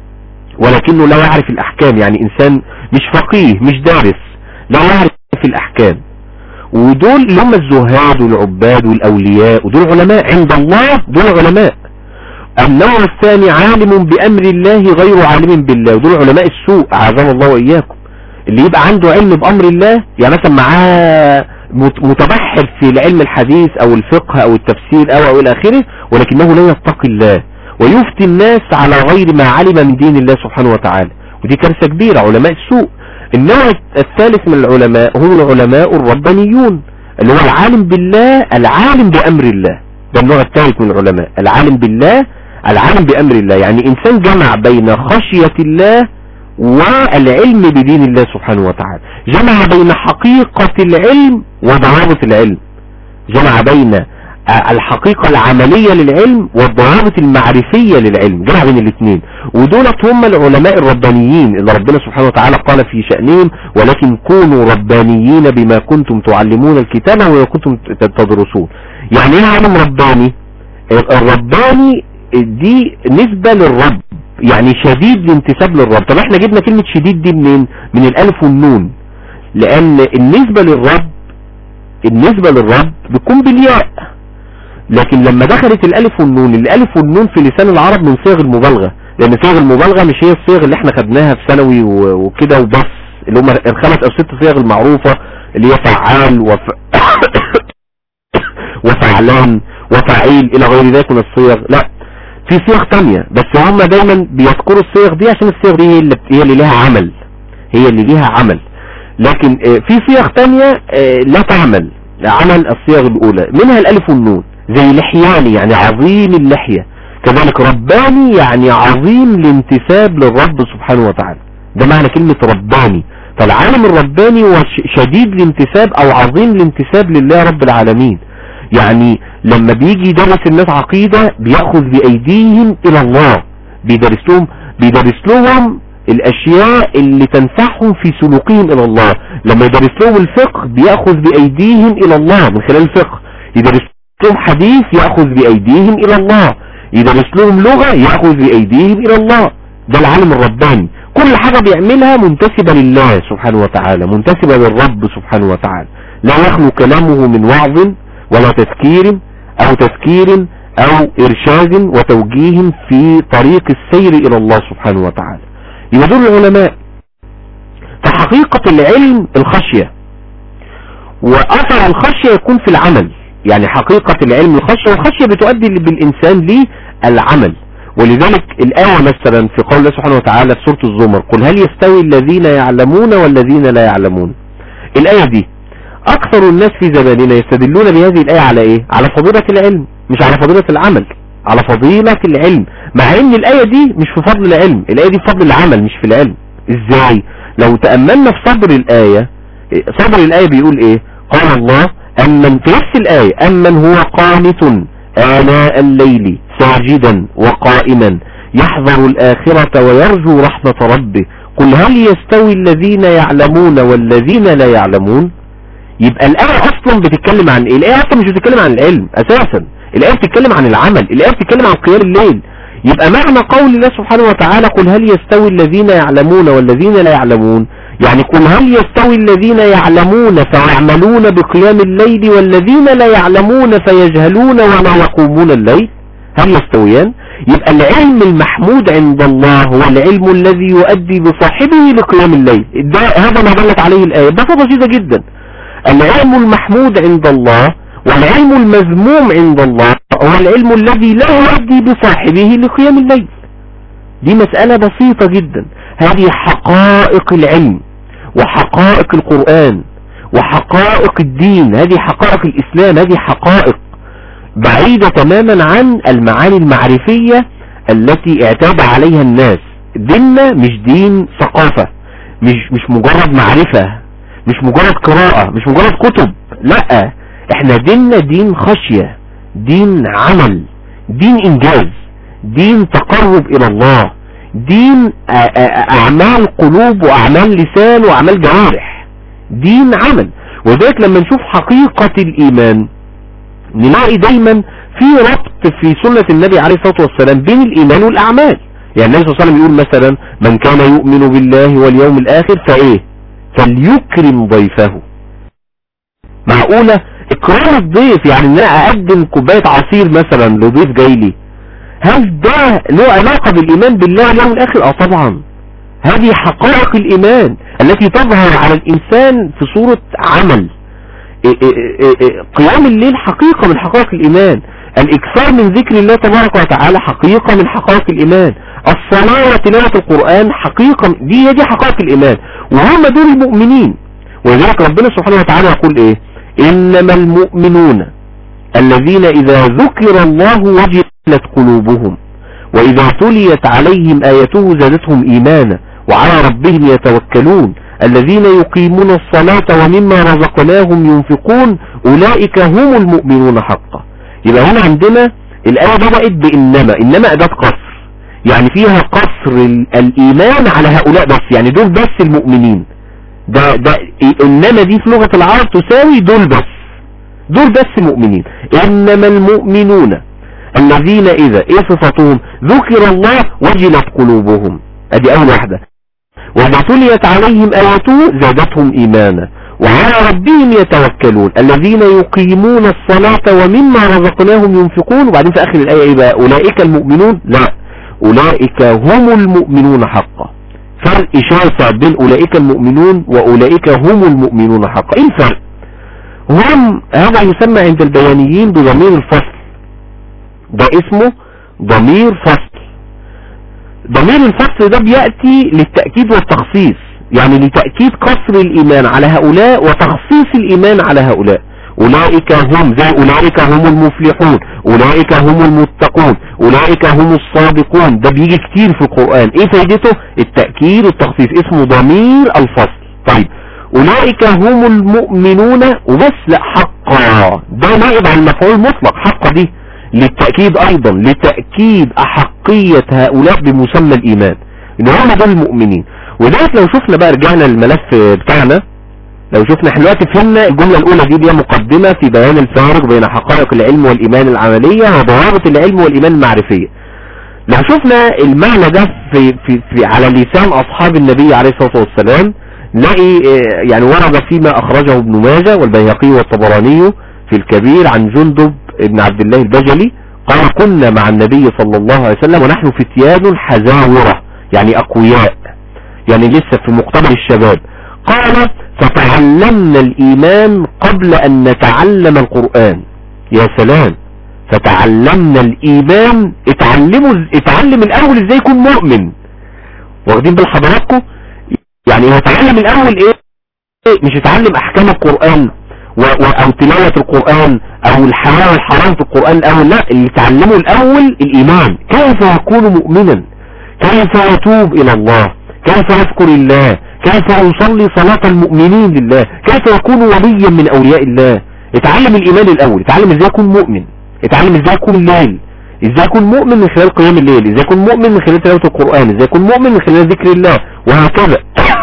ولكنه لا يعرف الأحكام يعني إنسان مش فقيه مش دارس لا يعرف الأحكام ودول اللي هم الزهاد والعباد والأولياء ودول علماء عند الله دول علماء النوع الثاني عالم بأمر الله غير عالم بالله ودول علماء السوء عاذنا الله وإياكم اللي يبقى عنده علم بأمر الله يعني مثلا معاه متبحر في العلم الحديث أو الفقه أو التفسير أو أو إلى آخره ولكنه لا يتقي الله ويفتي الناس على غير ما علم من دين الله سبحانه وتعالى ودي كارثة كبيرة علماء السوء النوع الثالث من العلماء هم العلماء الربانيون اللي هو العالم بالله العالم بأمر الله ده النوع الثالث من العلماء العالم بالله العالم بأمر الله يعني إنسان جمع بين خشية الله والعلم بدين الله سبحانه وتعالى جمع بين حقيقة العلم وضوابط العلم جمع بين الحقيقة العملية للعلم والضوابط المعرفية للعلم جمع بين الاثنين ودولت هم العلماء الربانيين اللي ربنا سبحانه وتعالى قال في شأنهم ولكن كونوا ربانيين بما كنتم تعلمون الكتاب وما كنتم تدرسون يعني ايه عالم رباني الرباني دي نسبة للرب يعني شديد الانتساب للرب طب احنا جبنا كلمة شديد دي منين من الالف والنون لان النسبة للرب النسبة للرب بتكون بالياء لكن لما دخلت الالف والنون الالف والنون في لسان العرب من صيغ المبالغة لان صيغ المبالغة مش هي الصيغ اللي احنا خدناها في ثانوي وكده وبس اللي هم الخمس او ست صيغ المعروفة اللي هي فعال وف... وفعلان وفعيل الى غير ذلك من الصيغ لا في صيغ تانية بس هم دايما بيذكروا الصيغ دي عشان الصيغ دي هي اللي, هي اللي لها عمل هي اللي ليها عمل لكن في صيغ تانية لا تعمل عمل الصيغ الاولى منها الالف والنون زي لحياني يعني عظيم اللحية كذلك رباني يعني عظيم الانتساب للرب سبحانه وتعالى ده معنى كلمة رباني فالعالم الرباني هو ش- شديد الانتساب او عظيم الانتساب لله رب العالمين يعني لما بيجي يدرس الناس عقيدة بيأخذ بأيديهم إلى الله بيدرس لهم بيدرس لهم الأشياء اللي تنفعهم في سلوكهم إلى الله لما يدرس لهم الفقه بيأخذ بأيديهم إلى الله من خلال الفقه يدرس لهم حديث يأخذ بأيديهم إلى الله يدرس لهم لغة يأخذ بأيديهم إلى الله ده العالم الرباني كل حاجة بيعملها منتسبة لله سبحانه وتعالى منتسبة للرب سبحانه وتعالى لا يخلو كلامه من وعظ ولا تذكير او تذكير او ارشاد وتوجيه في طريق السير الى الله سبحانه وتعالى يبقى دول العلماء فحقيقة العلم الخشية واثر الخشية يكون في العمل يعني حقيقة العلم الخشية والخشية بتؤدي بالانسان للعمل ولذلك الآية مثلا في قول الله سبحانه وتعالى في سورة الزمر قل هل يستوي الذين يعلمون والذين لا يعلمون الآية دي أكثر الناس في زماننا يستدلون بهذه الآية على إيه على فضيلة العلم مش على فضيلة العمل على فضيلة العلم مع ان الآية دي مش في فضل العلم الآية دي في فضل العمل مش في العلم ازاي لو تأملنا في صدر الآية صدر الآية بيقول ايه قال الله أمن في نفس الآية أمن هو قانت آناء الليل ساجدا وقائما يحذر الآخرة ويرجو رحمة ربه قل هل يستوي الذين يعلمون والذين لا يعلمون يبقى الآية أصلا بتتكلم عن إيه الآية أصلا مش بتتكلم عن العلم أساسا الآية بتتكلم عن العمل الآية بتتكلم عن قيام الليل يبقى معنى قول الله سبحانه وتعالى قل هل يستوي الذين يعلمون والذين لا يعلمون يعني قل هل يستوي الذين يعلمون فيعملون بقيام الليل والذين لا يعلمون فيجهلون ولا يقومون الليل هل يستويان يبقى العلم المحمود عند الله هو العلم الذي يؤدي بصاحبه لقيام الليل ده هذا ما دلت عليه الآية بسيطة بسيطة جدا العلم المحمود عند الله والعلم المذموم عند الله هو العلم الذي لا يؤدي بصاحبه لقيام الليل دي مسألة بسيطة جدا هذه حقائق العلم وحقائق القرآن وحقائق الدين هذه حقائق الإسلام هذه حقائق بعيدة تماما عن المعاني المعرفية التي اعتاد عليها الناس ديننا مش دين ثقافة مش مش مجرد معرفة مش مجرد قراءة مش مجرد كتب لا احنا ديننا دين خشية دين عمل دين انجاز دين تقرب الى الله دين اعمال قلوب واعمال لسان واعمال جوارح دين عمل وذلك لما نشوف حقيقة الايمان نلاقي دايما في ربط في سنة النبي عليه الصلاة والسلام بين الايمان والاعمال يعني النبي صلى الله عليه وسلم يقول مثلا من كان يؤمن بالله واليوم الاخر فايه فليكرم ضيفه معقولة اكرام الضيف يعني ان انا اقدم كوباية عصير مثلا لضيف جاي لي هل ده له علاقة بالايمان بالله واليوم الاخر اه طبعا هذه حقائق الايمان التي تظهر على الانسان في صورة عمل إيه إيه إيه قيام الليل حقيقة من حقائق الايمان الاكثار من ذكر الله تبارك وتعالى حقيقة من حقائق الايمان الصلاة وتلاوة القرآن حقيقة دي دي حقائق الايمان وهم دول المؤمنين ولذلك ربنا سبحانه وتعالى يقول ايه انما المؤمنون الذين اذا ذكر الله وجلت قلوبهم واذا تليت عليهم ايته زادتهم ايمانا وعلى ربهم يتوكلون الذين يقيمون الصلاة ومما رزقناهم ينفقون اولئك هم المؤمنون حقا يبقى هنا عندنا الايه بدأت بانما انما اداة قصر يعني فيها قصر الايمان على هؤلاء بس يعني دول بس المؤمنين ده ده انما دي في لغة العرب تساوي دول بس دول بس مؤمنين انما المؤمنون الذين اذا ايه صفاتهم ذكر الله وجلت قلوبهم ادي اول واحدة وما تليت عليهم اياته زادتهم ايمانا وعلى ربهم يتوكلون الذين يقيمون الصلاة ومما رزقناهم ينفقون وبعدين في اخر الايه ايه بقى اولئك المؤمنون لا اولئك هم المؤمنون حقا فرق شاسع بين اولئك المؤمنون واولئك هم المؤمنون حقا ايه الفرق هم هذا يسمى عند البيانيين بضمير الفصل ده اسمه ضمير فصل ضمير الفصل ده بيأتي للتأكيد والتخصيص يعني لتأكيد قصر الإيمان على هؤلاء وتخصيص الإيمان على هؤلاء أولئك هم زي أولئك هم المفلحون أولئك هم المتقون أولئك هم الصادقون ده بيجي كتير في القرآن ايه فايدته التأكيد والتخصيص اسمه ضمير الفصل طيب أولئك هم المؤمنون وبس لا حقا ده نائب عن المفعول المطلق حقا دي للتأكيد أيضا لتأكيد أحقية هؤلاء بمسمى الإيمان إن هم دول المؤمنين ودلوقتي لو شفنا بقى رجعنا الملف بتاعنا لو شفنا احنا دلوقتي فهمنا الجملة الأولى دي دي مقدمة في بيان الفارق بين حقائق العلم والإيمان العملية وضوابط العلم والإيمان المعرفية لو شفنا المعنى ده في, في, في على لسان أصحاب النبي عليه الصلاة والسلام نلاقي اه، يعني ورد فيما أخرجه ابن ماجه والبيهقي والطبراني في الكبير عن جندب ابن عبد الله البجلي قال كنا مع النبي صلى الله عليه وسلم ونحن فتيان حزاورة يعني أقوياء يعني لسه في مقتبل الشباب قال فتعلمنا الإيمان قبل أن نتعلم القرآن يا سلام فتعلمنا الإيمان اتعلموا اتعلم الأول ازاي يكون مؤمن واخدين بال حضراتكم يعني هو اتعلم الأول ايه إيه؟ مش اتعلم أحكام القرآن و... و... أو تلاوة القرآن أو الحلال والحرام في القرآن الأول لا اللي اتعلمه الأول الإيمان كيف يكون مؤمنا كيف يتوب إلى الله كيف يذكر الله كيف يصلي صلاة المؤمنين لله كيف يكون وليا من أولياء الله اتعلم الإيمان الأول اتعلم ازاي يكون مؤمن اتعلم ازاي يكون ليل ازاي يكون مؤمن من خلال قيام الليل ازاي يكون مؤمن من خلال تلاوة القرآن ازاي يكون مؤمن من خلال ذكر الله وهكذا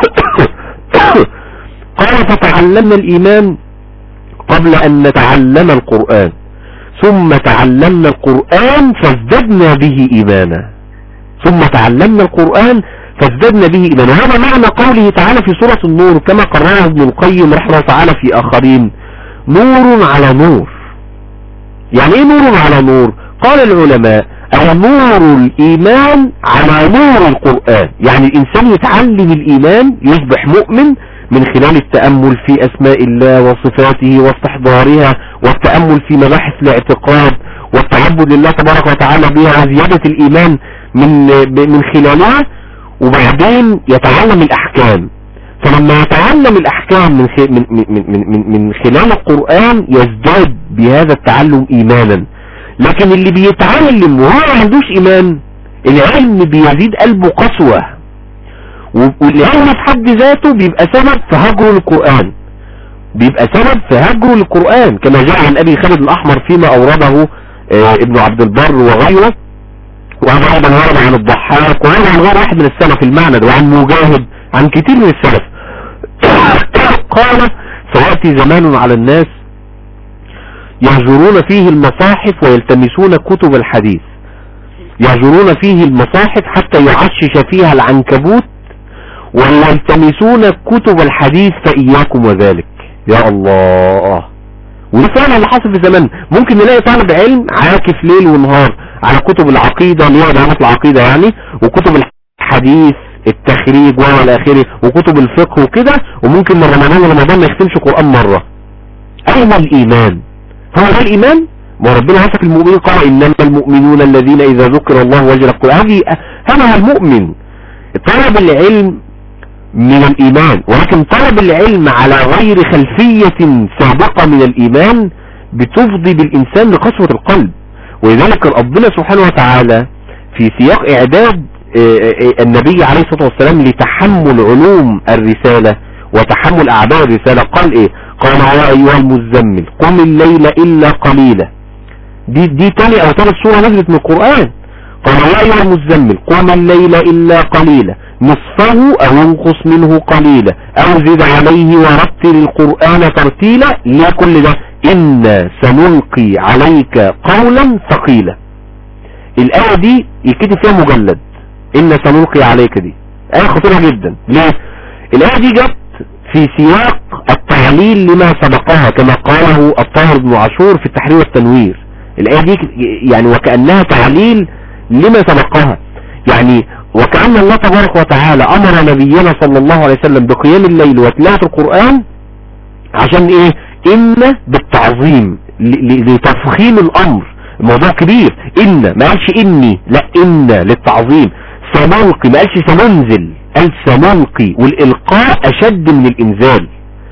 قال فتعلمنا الإيمان قبل أن نتعلم القرآن ثم تعلمنا القرآن فازددنا به إيمانا ثم تعلمنا القرآن فازددنا به إيمانا وهذا معنى قوله تعالى في سورة النور كما قرره ابن القيم رحمه الله تعالى في آخرين نور على نور يعني ايه نور على نور قال العلماء أو نور الإيمان على نور القرآن يعني الإنسان يتعلم الإيمان يصبح مؤمن من خلال التأمل في أسماء الله وصفاته واستحضارها والتأمل في مباحث الاعتقاد والتعبد لله تبارك وتعالى بها وزيادة الإيمان من من خلالها وبعدين يتعلم الأحكام فلما يتعلم الأحكام من خ- من من من من, من خلال القرآن يزداد بهذا التعلم إيمانا لكن اللي بيتعلم وهو ما عندوش إيمان العلم بيزيد قلبه قسوة والعلم في حد ذاته بيبقى سبب في هجره للقرآن بيبقى سبب في هجره للقرآن كما جاء عن أبي خالد الأحمر فيما أورده آه، ابن عبد البر وغيره وهذا أيضا ورد عن الضحاك وهذا عن غير واحد من السلف في المعنى ده وعن مجاهد عن كتير من السلف قال سيأتي زمان على الناس يهجرون فيه المصاحف ويلتمسون كتب الحديث يهجرون فيه المصاحف حتى يعشش فيها العنكبوت ويلتمسون كتب الحديث فإياكم وذلك يا الله وده فعلا اللي حصل في زمان ممكن نلاقي طالب علم عاكف ليل ونهار على كتب العقيدة اللي هي علامات العقيدة يعني وكتب الحديث التخريج والى اخره وكتب الفقه وكده وممكن من رمضان لرمضان ما يختمش قرآن مرة اين الايمان هو ده الايمان ما ربنا وصف المؤمنين قال انما المؤمنون الذين اذا ذكر الله وجلت قلوبهم هذه هذا هو المؤمن طلب العلم من الإيمان ولكن طلب العلم على غير خلفية سابقة من الإيمان بتفضي بالإنسان لقسوة القلب ولذلك ربنا سبحانه وتعالى في سياق إعداد آه، آه، النبي عليه الصلاة والسلام لتحمل علوم الرسالة وتحمل أعباء الرسالة قال إيه قال يا أيها المزمل قم الليل إلا قليلا دي دي تاني أو ثالث سورة نزلت من القرآن قال يا أيها المزمل قم الليل إلا قليلا نصفه أو انقص منه قليلا أو زد عليه ورتل القرآن ترتيلا لا كل ده إنا سنلقي عليك قولا ثقيلا الآية دي يكتب فيها مجلد إنا سنلقي عليك دي آية خطيرة جدا ليه الآية دي جت في سياق التعليل لما سبقها كما قاله الطاهر بن عاشور في التحرير والتنوير الآية دي يعني وكأنها تعليل لما سبقها يعني وكأن الله تبارك وتعالى أمر نبينا صلى الله عليه وسلم بقيام الليل وتلاوة القرآن عشان ايه إن بالتعظيم ل- ل- لتفخيم الأمر الموضوع كبير إن ما قالش إني لا إن للتعظيم سنلقي ما قالش سننزل قال سنلقي والإلقاء أشد من الإنزال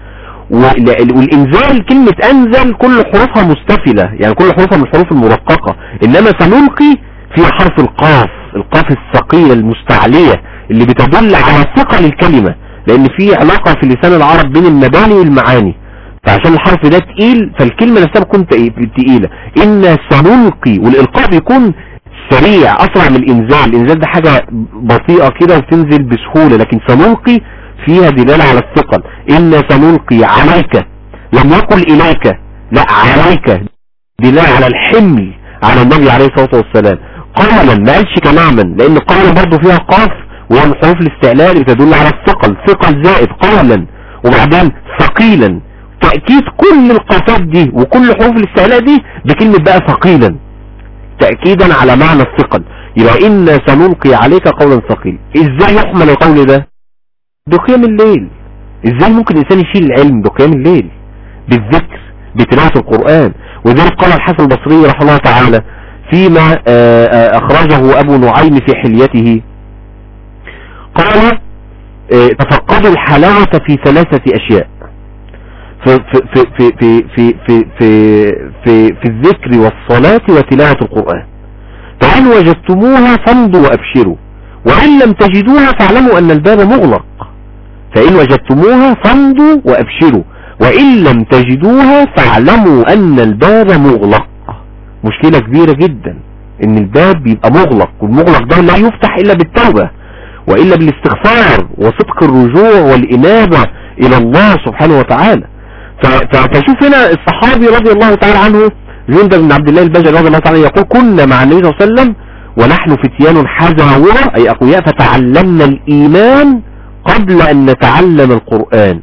وال- والانزال كلمة انزل كل حروفها مستفلة يعني كل حروفها من الحروف المرققة انما سنلقي في حرف القاف القاف الثقيلة المستعلية اللي بتدل على ثقل الكلمة لان في علاقة في لسان العرب بين المباني والمعاني فعشان الحرف ده تقيل فالكلمة نفسها بتكون تقي- تقيلة إن سنلقي والإلقاء بيكون سريع أسرع من الإنزال الإنزال ده حاجة بطيئة كده وتنزل بسهولة لكن سنلقي فيها دلالة على الثقل إن سنلقي عليك لم يقل إليك لا عليك دلالة على الحمل على النبي عليه الصلاة والسلام قولا ما قالش كلاما لأن قولا برضه فيها قاف وهي من حروف الاستعلاء اللي تدل على الثقل ثقل زائد قولا وبعدين ثقيلا تأكيد كل القافات دي وكل حروف الاستعلاء دي بكلمة بقى ثقيلا تأكيدا على معنى الثقل يبقى إنا سنلقي عليك قولا ثقيلا ازاي يحمل القول ده بقيام الليل ازاي ممكن الانسان يشيل العلم بقيام الليل بالذكر بتلاوة القرآن وذلك قال الحسن البصري رحمه الله تعالى فيما آه، آه، اخرجه ابو نعيم في حليته قال آه، تفقدوا الحلاوة في ثلاثة اشياء في في في في في في في في, في الذكر والصلاة وتلاوة القرآن فإن وجدتموها فامضوا وأبشروا وإن لم تجدوها فاعلموا أن الباب مغلق فإن وجدتموها فامضوا وأبشروا وإن لم تجدوها فاعلموا أن الباب مغلق مشكلة كبيرة جدا إن الباب بيبقى مغلق والمغلق ده لا يفتح إلا بالتوبة وإلا بالاستغفار وصدق الرجوع والإنابة إلى الله سبحانه وتعالى ف- ف- فشوف هنا الصحابي رضي الله تعالى عنه جند بن عبد الله البجلي رضي الله تعالى عنه يقول كنا مع النبي صلى الله عليه وسلم ونحن فتيان حزاورة أي أقوياء فتعلمنا الإيمان قبل أن نتعلم القرآن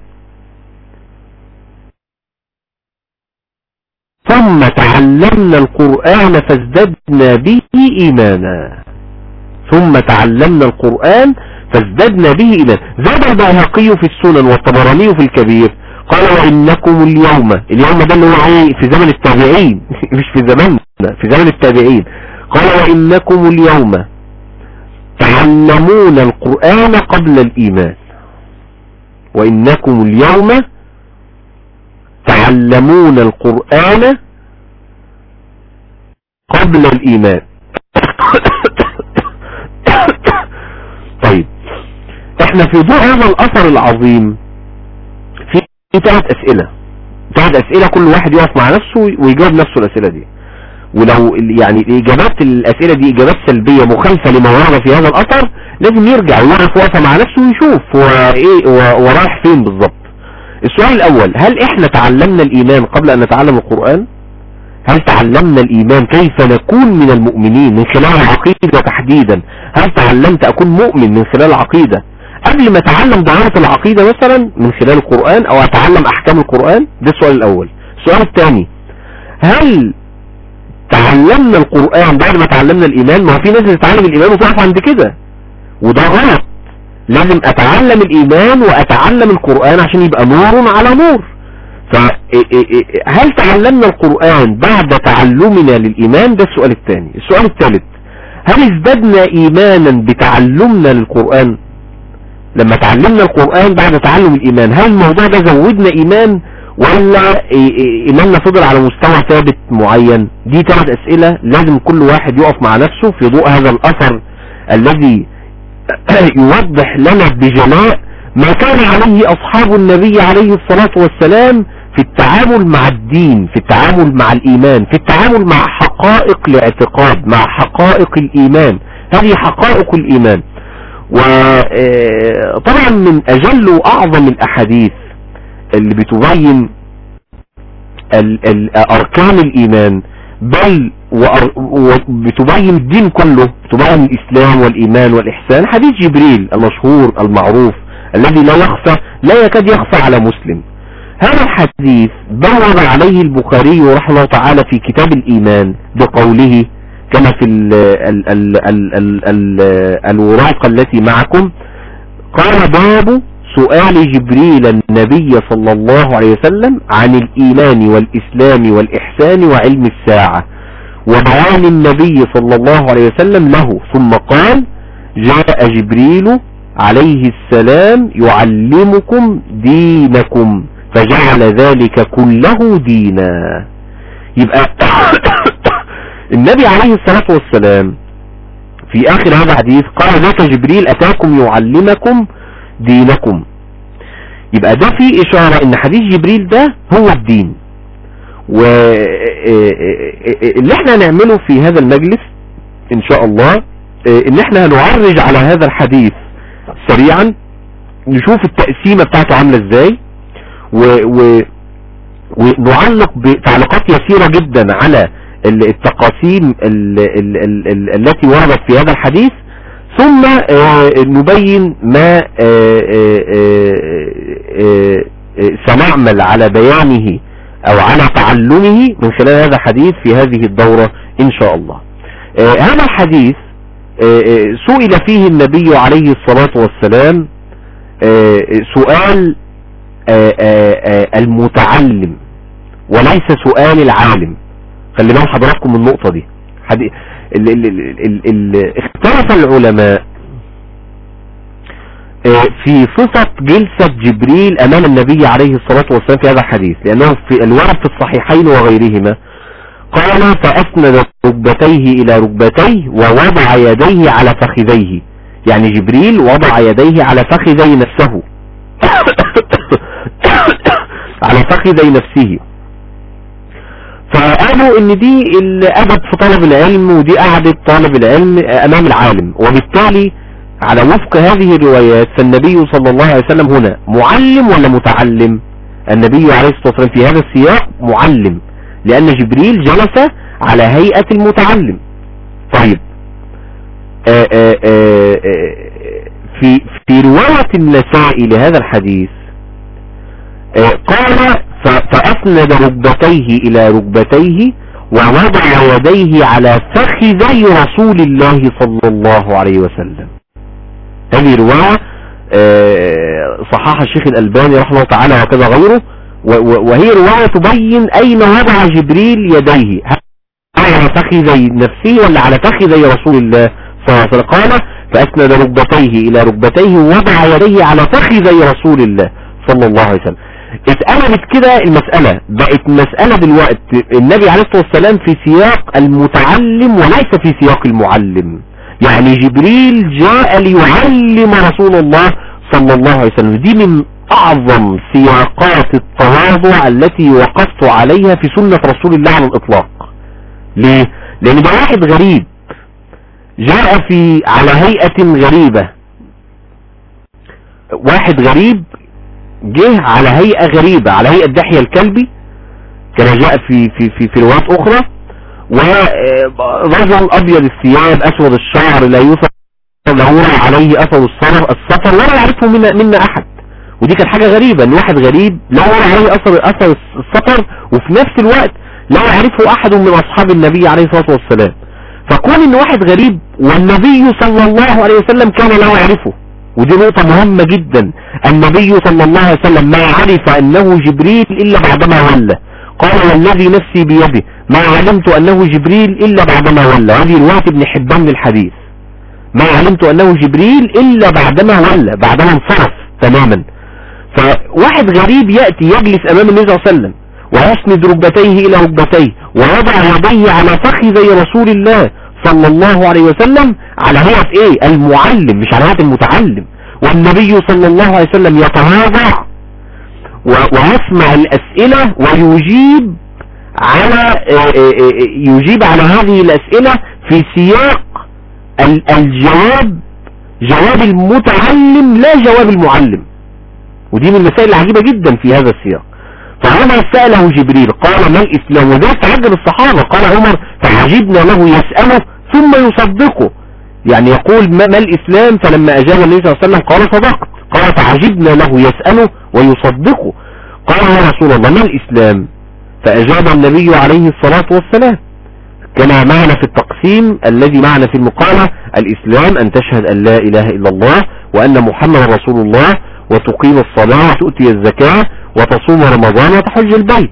ثم تعلمنا القرآن فازددنا به إيمانا ثم تعلمنا القرآن فازددنا به إيمانا زاد البيهقي في السنن والطبراني في الكبير قال وإنكم اليوم اليوم ده اللي هو ايه في زمن التابعين مش في زماننا في زمن التابعين قال وإنكم اليوم تعلمون القرآن قبل الإيمان وإنكم اليوم تعلمون القرآن قبل الإيمان طيب احنا في ضوء هذا الأثر العظيم في ثلاث أسئلة ثلاث أسئلة كل واحد يقف مع نفسه ويجاوب نفسه الأسئلة دي ولو ال- يعني إجابات الأسئلة دي إجابات سلبية مخالفة لما ورد في هذا الأثر لازم يرجع ويقف وقفة مع نفسه ويشوف هو إيه هو- هو رايح فين بالظبط السؤال الأول هل إحنا تعلمنا الإيمان قبل أن نتعلم القرآن هل تعلمنا الإيمان كيف نكون من المؤمنين من خلال العقيدة تحديدا هل تعلمت أكون مؤمن من خلال العقيدة قبل ما أتعلم ضعارة العقيدة مثلا من خلال القرآن أو أتعلم أحكام القرآن ده السؤال الأول السؤال الثاني هل تعلمنا القرآن بعد ما تعلمنا الإيمان ما هو في ناس بتتعلم الإيمان وتقف عند كده وده غلط لازم أتعلم الإيمان وأتعلم القرآن عشان يبقى نور على نور فهل تعلمنا القرآن بعد تعلمنا للإيمان ده السؤال الثاني السؤال الثالث هل ازددنا إيمانا بتعلمنا للقرآن لما تعلمنا القرآن بعد تعلم الإيمان هل الموضوع ده زودنا إيمان ولا إي- إي- إيماننا فضل على مستوى ثابت معين دي ثلاث أسئلة لازم كل واحد يقف مع نفسه في ضوء هذا الأثر الذي يوضح لنا بجلاء ما كان عليه أصحاب النبي عليه الصلاة والسلام في التعامل مع الدين في التعامل مع الإيمان في التعامل مع حقائق الاعتقاد مع حقائق الإيمان هذه حقائق الإيمان وطبعا من أجل وأعظم الأحاديث اللي بتبين ال- ال- أركان الإيمان بل وأر- وبتبين الدين كله بتبين الإسلام والإيمان والإحسان حديث جبريل المشهور المعروف الذي لا يخفى لا يكاد يخفى على مسلم هذا الحديث بوّب عليه البخاري رحمه الله تعالى في كتاب الإيمان بقوله كما في ال ال ال ال ال ال الوراق التي معكم قال باب سؤال جبريل النبي صلى الله عليه وسلم عن الإيمان والإسلام والإحسان وعلم الساعة وبيان النبي صلى الله عليه وسلم له ثم قال جاء جبريل عليه السلام يعلمكم دينكم فجعل ذلك كله دينا يبقى النبي عليه الصلاة والسلام في آخر هذا الحديث قال ذاك جبريل أتاكم يعلمكم دينكم يبقى ده في إشارة إن حديث جبريل ده هو الدين واللي احنا هنعمله في هذا المجلس ان شاء الله ان احنا هنعرج على هذا الحديث سريعا نشوف التقسيمة بتاعته عاملة ازاي و و ونعلق بتعليقات يسيرة جدا على التقاسيم ال ال ال ال التي وردت في هذا الحديث ثم نبين ما سنعمل على بيانه او على تعلمه من خلال هذا الحديث في هذه الدورة ان شاء الله هذا الحديث سئل فيه النبي عليه الصلاة والسلام سؤال المتعلم وليس سؤال العالم خلي بال حضراتكم من النقطة دي ال ال ال ال اختلف العلماء في صفة جلسة جبريل امام النبي عليه الصلاة والسلام في هذا الحديث لانه في الورد في الصحيحين وغيرهما قال فاسند ركبتيه الى ركبتيه ووضع يديه على فخذيه يعني جبريل وضع يديه على فخذي نفسه على فخذي نفسه فقالوا ان دي الادب في طلب العلم ودي قعدة طالب العلم امام العالم وبالتالي على وفق هذه الروايات فالنبي صلى الله عليه وسلم هنا معلم ولا متعلم النبي عليه الصلاة والسلام في هذا السياق معلم لان جبريل جلس على هيئة المتعلم طيب آآ آآ في في رواية النسائي لهذا الحديث قال فأسند ركبتيه إلى ركبتيه ووضع يديه على فخذي رسول الله صلى الله عليه وسلم هذه رواية صححها الشيخ الألباني رحمه الله تعالى وكذا غيره وهي رواية تبين أين وضع جبريل يديه على فخذي نفسه ولا على فخذي رسول الله صلى الله عليه وسلم قال فأسند ركبتيه إلى ركبتيه ووضع يديه على فخذي رسول الله صلى الله عليه وسلم اتقلبت كده المسألة بقت مسألة دلوقتي النبي عليه الصلاة والسلام في سياق المتعلم وليس في سياق المعلم يعني جبريل جاء ليعلم رسول الله صلى الله عليه وسلم دي من اعظم سياقات التواضع التي وقفت عليها في سنة رسول الله على الاطلاق ليه لان ده واحد غريب جاء في على هيئة غريبة واحد غريب جه على هيئة غريبة على هيئة دحية الكلبي كما جاء في في في, في روايات اخرى ورجل ابيض الثياب اسود الشعر لا يوصف له عليه اثر السفر ولا يعرفه منا, منا احد ودي كانت حاجة غريبة ان واحد غريب لا يرى عليه اثر اثر السفر وفي نفس الوقت لا يعرفه احد من اصحاب النبي عليه الصلاة والسلام فكون ان واحد غريب والنبي صلى الله عليه وسلم كان لا يعرفه ودي نقطة مهمة جدا النبي صلى الله عليه وسلم ما عرف انه جبريل الا بعدما ولى قال والذي نفسي بيده ما علمت انه جبريل الا بعدما ولى هذه رواية ابن حبان للحديث ما علمت انه جبريل الا بعدما ولى بعدما انصرف تماما فواحد غريب يأتي يجلس امام النبي صلى الله عليه وسلم ويسند ركبتيه الى ركبتيه ويضع يديه على فخذي رسول الله صلى الله عليه وسلم على هيئة ايه المعلم مش على هيئة المتعلم والنبي صلى الله عليه وسلم يتواضع ويسمع الاسئلة ويجيب على يجيب على هذه الاسئلة في سياق الجواب جواب المتعلم لا جواب المعلم ودي من المسائل العجيبة جدا في هذا السياق فعمر سأله جبريل قال ما الإسلام وده تعجب الصحابة قال عمر فعجبنا له يسأله ثم يصدقه يعني يقول ما, ما الإسلام فلما أجاب النبي صلى الله عليه وسلم قال صدقت قال فعجبنا له يسأله ويصدقه قال يا رسول الله ما الإسلام فأجاب النبي عليه الصلاة والسلام كما معنا في التقسيم الذي معنا في المقالة الإسلام أن تشهد أن لا إله إلا الله وأن محمد رسول الله وتقيم الصلاة وتؤتي الزكاة وتصوم رمضان وتحج البيت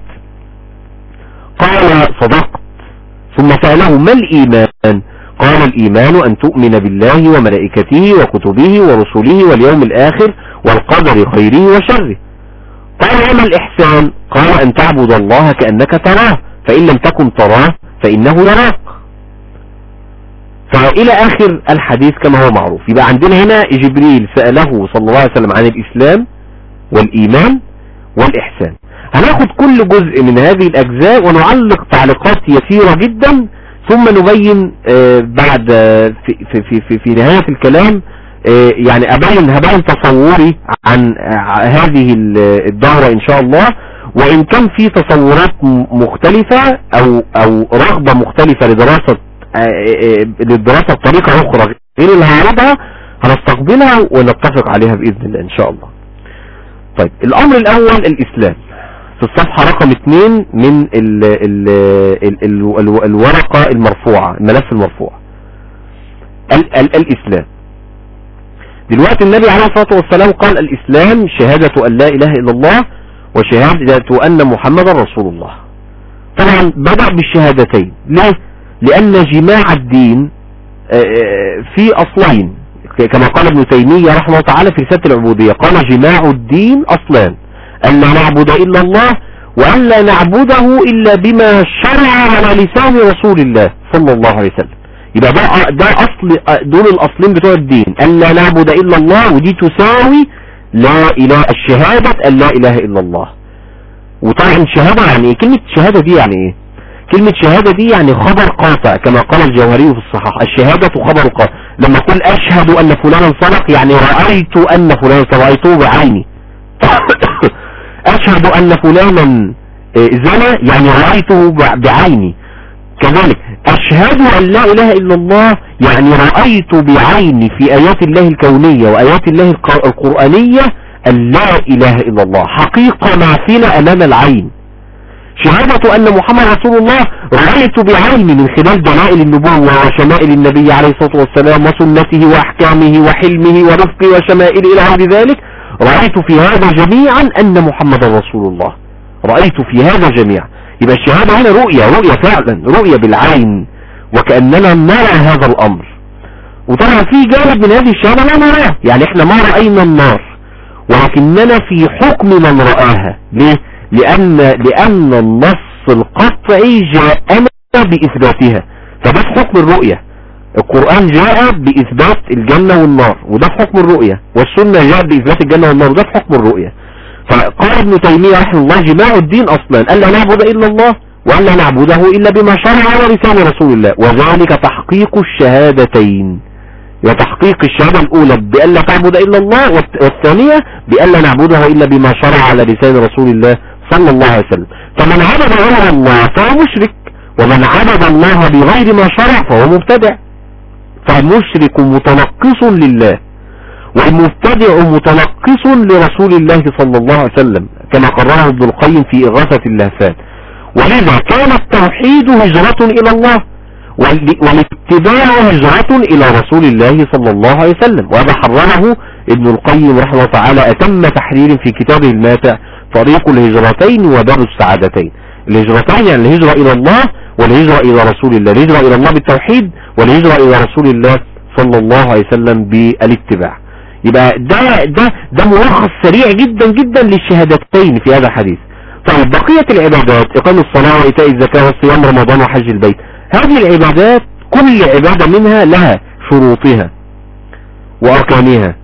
قال صدقت ثم سأله ما الإيمان قال الإيمان أن تؤمن بالله وملائكته وكتبه ورسله واليوم الآخر والقدر خيره وشره قال وما الإحسان قال أن تعبد الله كأنك تراه فإن لم تكن تراه فإنه يراك فإلى آخر الحديث كما هو معروف يبقى عندنا هنا جبريل سأله صلى الله عليه وسلم عن الإسلام والإيمان والإحسان هناخد كل جزء من هذه الأجزاء ونعلق تعليقات يسيرة جدا ثم نبين آه، بعد آه، في, في, في, في, في نهاية الكلام آه، يعني أبين هبين تصوري عن آه، هذه ال- الدورة إن شاء الله وإن كان في تصورات م- مختلفة أو أو رغبة مختلفة لدراسة آه، آه، للدراسة بطريقة أخرى غير اللي هعرضها هنستقبلها ونتفق عليها بإذن الله إن شاء الله طيب الأمر الأول الإسلام في الصفحة رقم اثنين من ال ال ال ال ال الورقة المرفوعة الملف المرفوع ال ال الإسلام دلوقتي النبي عليه الصلاة والسلام قال الإسلام شهادة أن لا إله إلا الله وشهادة أن محمد رسول الله طبعا بدأ بالشهادتين ليه؟ لأن جماع الدين آه، آه، في أصلين كما قال ابن تيمية رحمه الله تعالى في رسالة العبودية قال جماع الدين أصلان أن لا نعبد إلا الله وأن لا نعبده إلا بما شرع على لسان رسول الله صلى الله عليه وسلم يبقى ده ده أصل دول الأصلين بتوع الدين أن لا نعبد إلا الله ودي تساوي لا إله الشهادة أن لا إله إلا الله وطبعا شهادة يعني إيه كلمة شهادة دي يعني إيه كلمة شهادة دي يعني خبر قاطع كما قال الجوهري في الصحاح الشهادة خبر قاطع لما أقول أشهد أن فلانا صدق يعني رأيت أن فلانا صدق رأيته بعيني أشهد أن فلانا آه، زنى يعني رأيته ب- بعيني كذلك أشهد أن لا إله إلا الله يعني رأيت بعيني في آيات الله الكونية وآيات الله الق- القرآنية أن لا إله إلا الله حقيقة ماثلة أمام العين شهادة أن محمد رسول الله رأيت بعيني من خلال دلائل النبوة وشمائل النبي عليه الصلاة والسلام وسنته وأحكامه وحلمه ورفقه وشمائل إلى غير ذلك رأيت في هذا جميعا أن محمد رسول الله رأيت في هذا جميعا يبقى الشهادة هنا رؤية رؤية فعلا رؤية بالعين وكأننا نرى هذا الأمر وطبعا في جانب من هذه الشهادة لا نراه يعني احنا ما رأينا النار ولكننا في حكم من رآها ليه لأن, لأن النص القطعي جاءنا بإثباتها فده في حكم الرؤية القرآن جاء بإثبات الجنة والنار وده في حكم الرؤية والسنة جاء بإثبات الجنة والنار وده في حكم الرؤية فقال ابن تيمية رحمه الله جماع الدين أصلا ألا نعبد إلا الله وألا نعبده إلا بما شرع على لسان رسول الله وذلك تحقيق الشهادتين وتحقيق الشهادة الأولى بألا تعبد إلا الله والت- والثانية بألا نعبده إلا بما شرع على لسان رسول الله صلى الله عليه وسلم فمن عبد غير الله فهو مشرك ومن عبد الله بغير ما شرع فهو مبتدع فالمشرك متنقص لله والمبتدع متنقص لرسول الله صلى الله عليه وسلم كما قرره ابن القيم في إغاثة اللهفان ولذا كان التوحيد هجرة إلى الله وال- والاتباع هجرة إلى رسول الله صلى الله عليه وسلم وهذا حرره ابن القيم رحمه الله تعالى أتم تحرير في كتابه الماتع طريق الهجرتين وباب السعادتين الهجرتين يعني الهجرة إلى الله والهجرة إلى رسول الله الهجرة إلى الله بالتوحيد والهجرة إلى رسول الله صلى الله عليه وسلم بالاتباع يبقى ده ده ده ملخص سريع جدا جدا للشهادتين في هذا الحديث طيب بقية العبادات إقام الصلاة وإيتاء الزكاة والصيام رمضان وحج البيت هذه العبادات كل عبادة منها لها شروطها وأركانها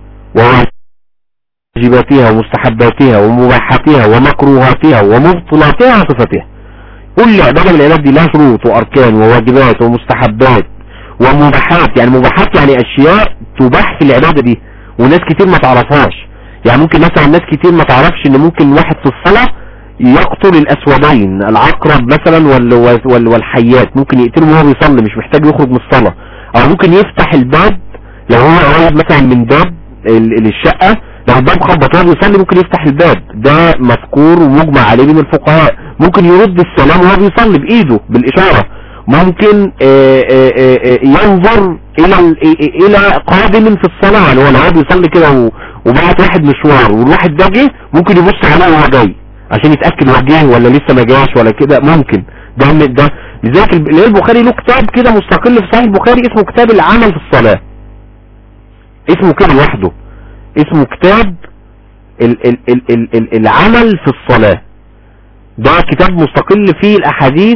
وواجباتها ومستحباتها ومباحاتها ومكروهاتها ومبطلاتها وصفاتها كل عبادة من العبادات دي لها شروط وأركان وواجبات ومستحبات ومباحات يعني مباحات يعني أشياء تباح في العبادة دي وناس كتير ما تعرفهاش يعني ممكن مثلا ناس كتير ما تعرفش ان ممكن واحد في الصلاة يقتل الاسودين العقرب مثلا وال وال والحيات ممكن يقتلهم وهو بيصلي مش محتاج يخرج من الصلاة او ممكن يفتح الباب لو هو قريب مثلا من باب ال- الشقة لو الباب خبط وهو بيصلي ممكن يفتح الباب ده مذكور ومجمع عليه من الفقهاء ممكن يرد السلام وهو بيصلي بايده بالاشارة ممكن آه، آه، آه، آه، ينظر الى ال- إ- الى قادم في الصلاة يعني هو لو هو بيصلي كده و- وبعت واحد مشوار والواحد ده جه ممكن يبص عليه وهو جاي عشان يتأكد هو جه ولا لسه ما جاش ولا كده ممكن ده من- ده لذلك الب- الإمام البخاري له كتاب كده مستقل في صحيح البخاري اسمه كتاب العمل في الصلاة اسمه كده لوحده اسمه كتاب ال ال ال ال ال العمل في الصلاة ده كتاب مستقل فيه الاحاديث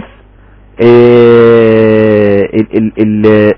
آه، ال ال ال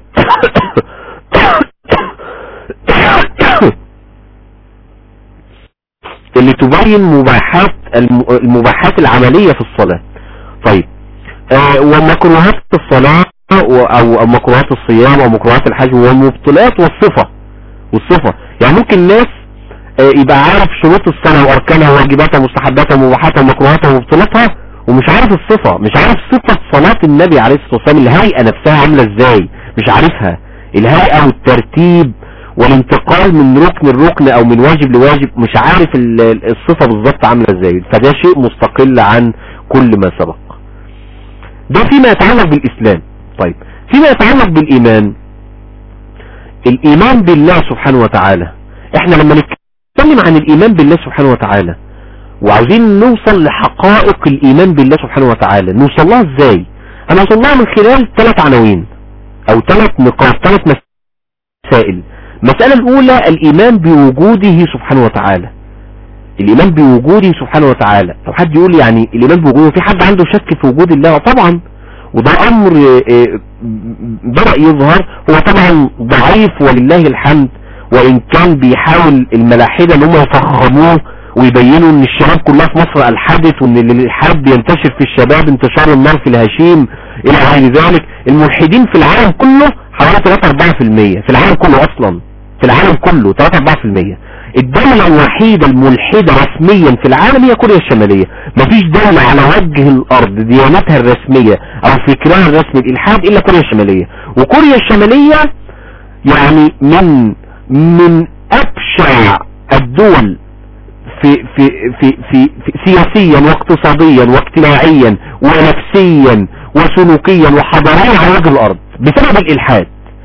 اللي تبين مباحات الم- المباحات العملية في الصلاة طيب آه، ومكروهات الصلاة و- او أو مكروهات الصيام او مكروهات الحج والمبطلات والصفة والصفة يعني ممكن ناس آه، يبقى عارف شروط الصلاة واركانها وواجباتها ومستحباتها ومباحاتها ومكروهاتها ومبطلاتها ومش عارف الصفة مش عارف صفة صلاة النبي عليه الصلاة والسلام الهيئة نفسها عاملة ازاي مش عارفها الهيئة والترتيب والانتقال من ركن لركن او من واجب لواجب مش عارف ال- ال- الصفة بالظبط عاملة ازاي فده شيء مستقل عن كل ما سبق ده فيما يتعلق بالاسلام طيب فيما يتعلق بالايمان الايمان بالله سبحانه وتعالى احنا لما نتكلم عن الايمان بالله سبحانه وتعالى وعاوزين نوصل لحقائق الايمان بالله سبحانه وتعالى نوصل لها ازاي هنوصل لها من خلال ثلاث عناوين او ثلاث نقاط ثلاث مسائل المسألة الاولى الايمان بوجوده سبحانه وتعالى الايمان بوجوده سبحانه وتعالى لو حد يقول يعني الايمان بوجوده في حد عنده شك في وجود الله طبعا وده امر آه، آه، بدأ يظهر هو طبعا ضعيف ولله الحمد وان كان بيحاول الملاحدة ان هم يفخموه ويبينوا ان الشباب كلها في مصر الحدث وان الالحاد بينتشر في الشباب انتشار النار في الهشيم الى غير ذلك الملحدين في العالم كله حوالي 3 4% في العالم كله اصلا في العالم كله 3 4% الدولة الوحيدة الملحدة رسميا في العالم هي كوريا الشمالية مفيش دولة على وجه الارض ديانتها الرسمية او فكرها الرسمي الالحاد الا كوريا الشمالية وكوريا الشمالية يعني من من ابشع الدول في في في في, في سياسيا واقتصاديا واجتماعيا ونفسيا وسلوكيا وحضاريا على وجه الارض بسبب الالحاد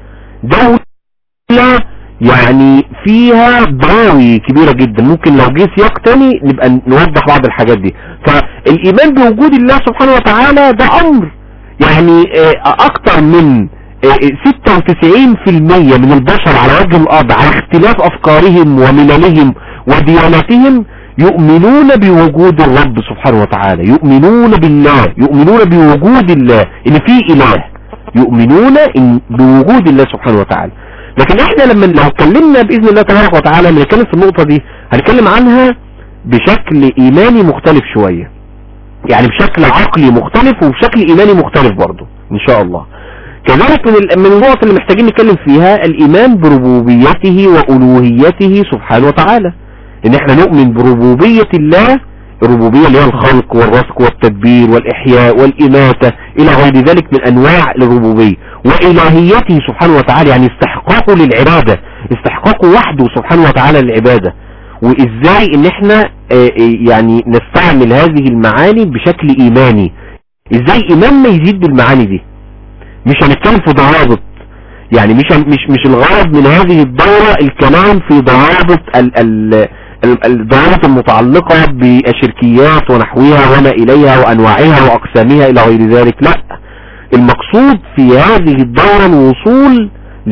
دولة يعني فيها ضراوي كبيرة جدا ممكن لو جه سياق تاني نبقى نوضح بعض الحاجات دي فالايمان بوجود الله سبحانه وتعالى ده امر يعني آه، اكتر من آه، 96% من البشر على وجه الارض على اختلاف افكارهم ومللهم ودياناتهم يؤمنون بوجود الرب سبحانه وتعالى يؤمنون بالله يؤمنون بوجود الله ان في اله يؤمنون إن بوجود الله سبحانه وتعالى لكن احنا لما لو اتكلمنا باذن الله تبارك وتعالى لما نتكلم في النقطة دي هنتكلم عنها بشكل ايماني مختلف شوية يعني بشكل عقلي مختلف وبشكل ايماني مختلف برضه ان شاء الله كذلك من ال- من النقط اللي محتاجين نتكلم فيها الايمان بربوبيته والوهيته سبحانه وتعالى ان احنا نؤمن بربوبية الله الربوبية اللي هي الخلق والرزق والتدبير والإحياء والإماتة إلى غير ذلك من أنواع الربوبية وإلهيته سبحانه وتعالى يعني استحقاقه للعبادة استحقاقه وحده سبحانه وتعالى للعبادة وإزاي إن إحنا آه، آه، يعني نستعمل هذه المعاني بشكل إيماني إزاي إيماننا يزيد بالمعاني دي مش هنتكلم في ضوابط يعني مش مش مش الغرض من هذه الدورة الكلام في ضوابط ال ال ال- الضوابط المتعلقة بالشركيات ونحوها وما إليها وأنواعها وأقسامها إلى غير ذلك لا المقصود في هذه الدورة الوصول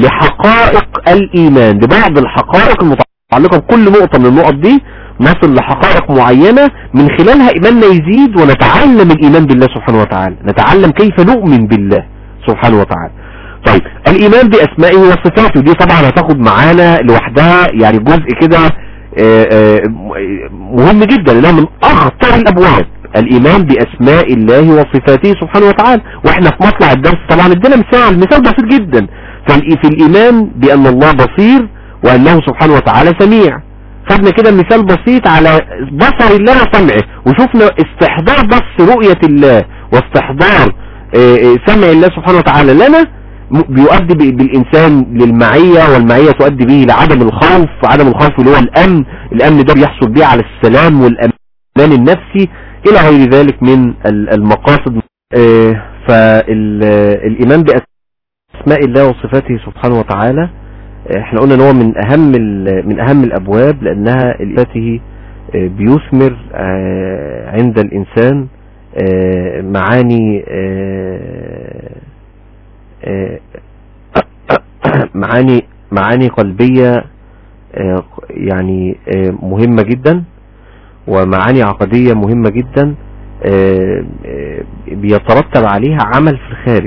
لحقائق الإيمان لبعض الحقائق المتعلقة بكل نقطة من النقط دي نصل لحقائق معينة من خلالها إيماننا يزيد ونتعلم الإيمان بالله سبحانه وتعالى نتعلم كيف نؤمن بالله سبحانه وتعالى طيب الإيمان بأسمائه وصفاته دي طبعا هتاخد معانا لوحدها يعني جزء كده آه، آه، مهم جدا لأنها من أخطر الأبواب الإيمان بأسماء الله وصفاته سبحانه وتعالى وإحنا في مطلع الدرس طبعا ادينا مثال مثال بسيط جدا فال- في الإيمان بأن الله بصير وأنه سبحانه وتعالى سميع خدنا كده مثال بسيط على بصر الله وسمعه وشفنا استحضار بس رؤية الله واستحضار آه، آه، سمع الله سبحانه وتعالى لنا م- بيؤدي ب- بالإنسان للمعية والمعية تؤدي به لعدم الخوف عدم الخوف اللي هو الأمن الأمن ده بيحصل به على السلام والأمان النفسي إلى غير ذلك من ال- المقاصد آه، فالإيمان بأسماء الله وصفاته سبحانه وتعالى آه، احنا قلنا ان هو من اهم ال- من اهم الابواب لانها صفاته آه، بيثمر آه، عند الانسان آه، معاني آه، آه، معاني معاني قلبية آه، يعني آه، مهمة جدا ومعاني عقدية مهمة جدا آه، آه، بيترتب عليها عمل في الخارج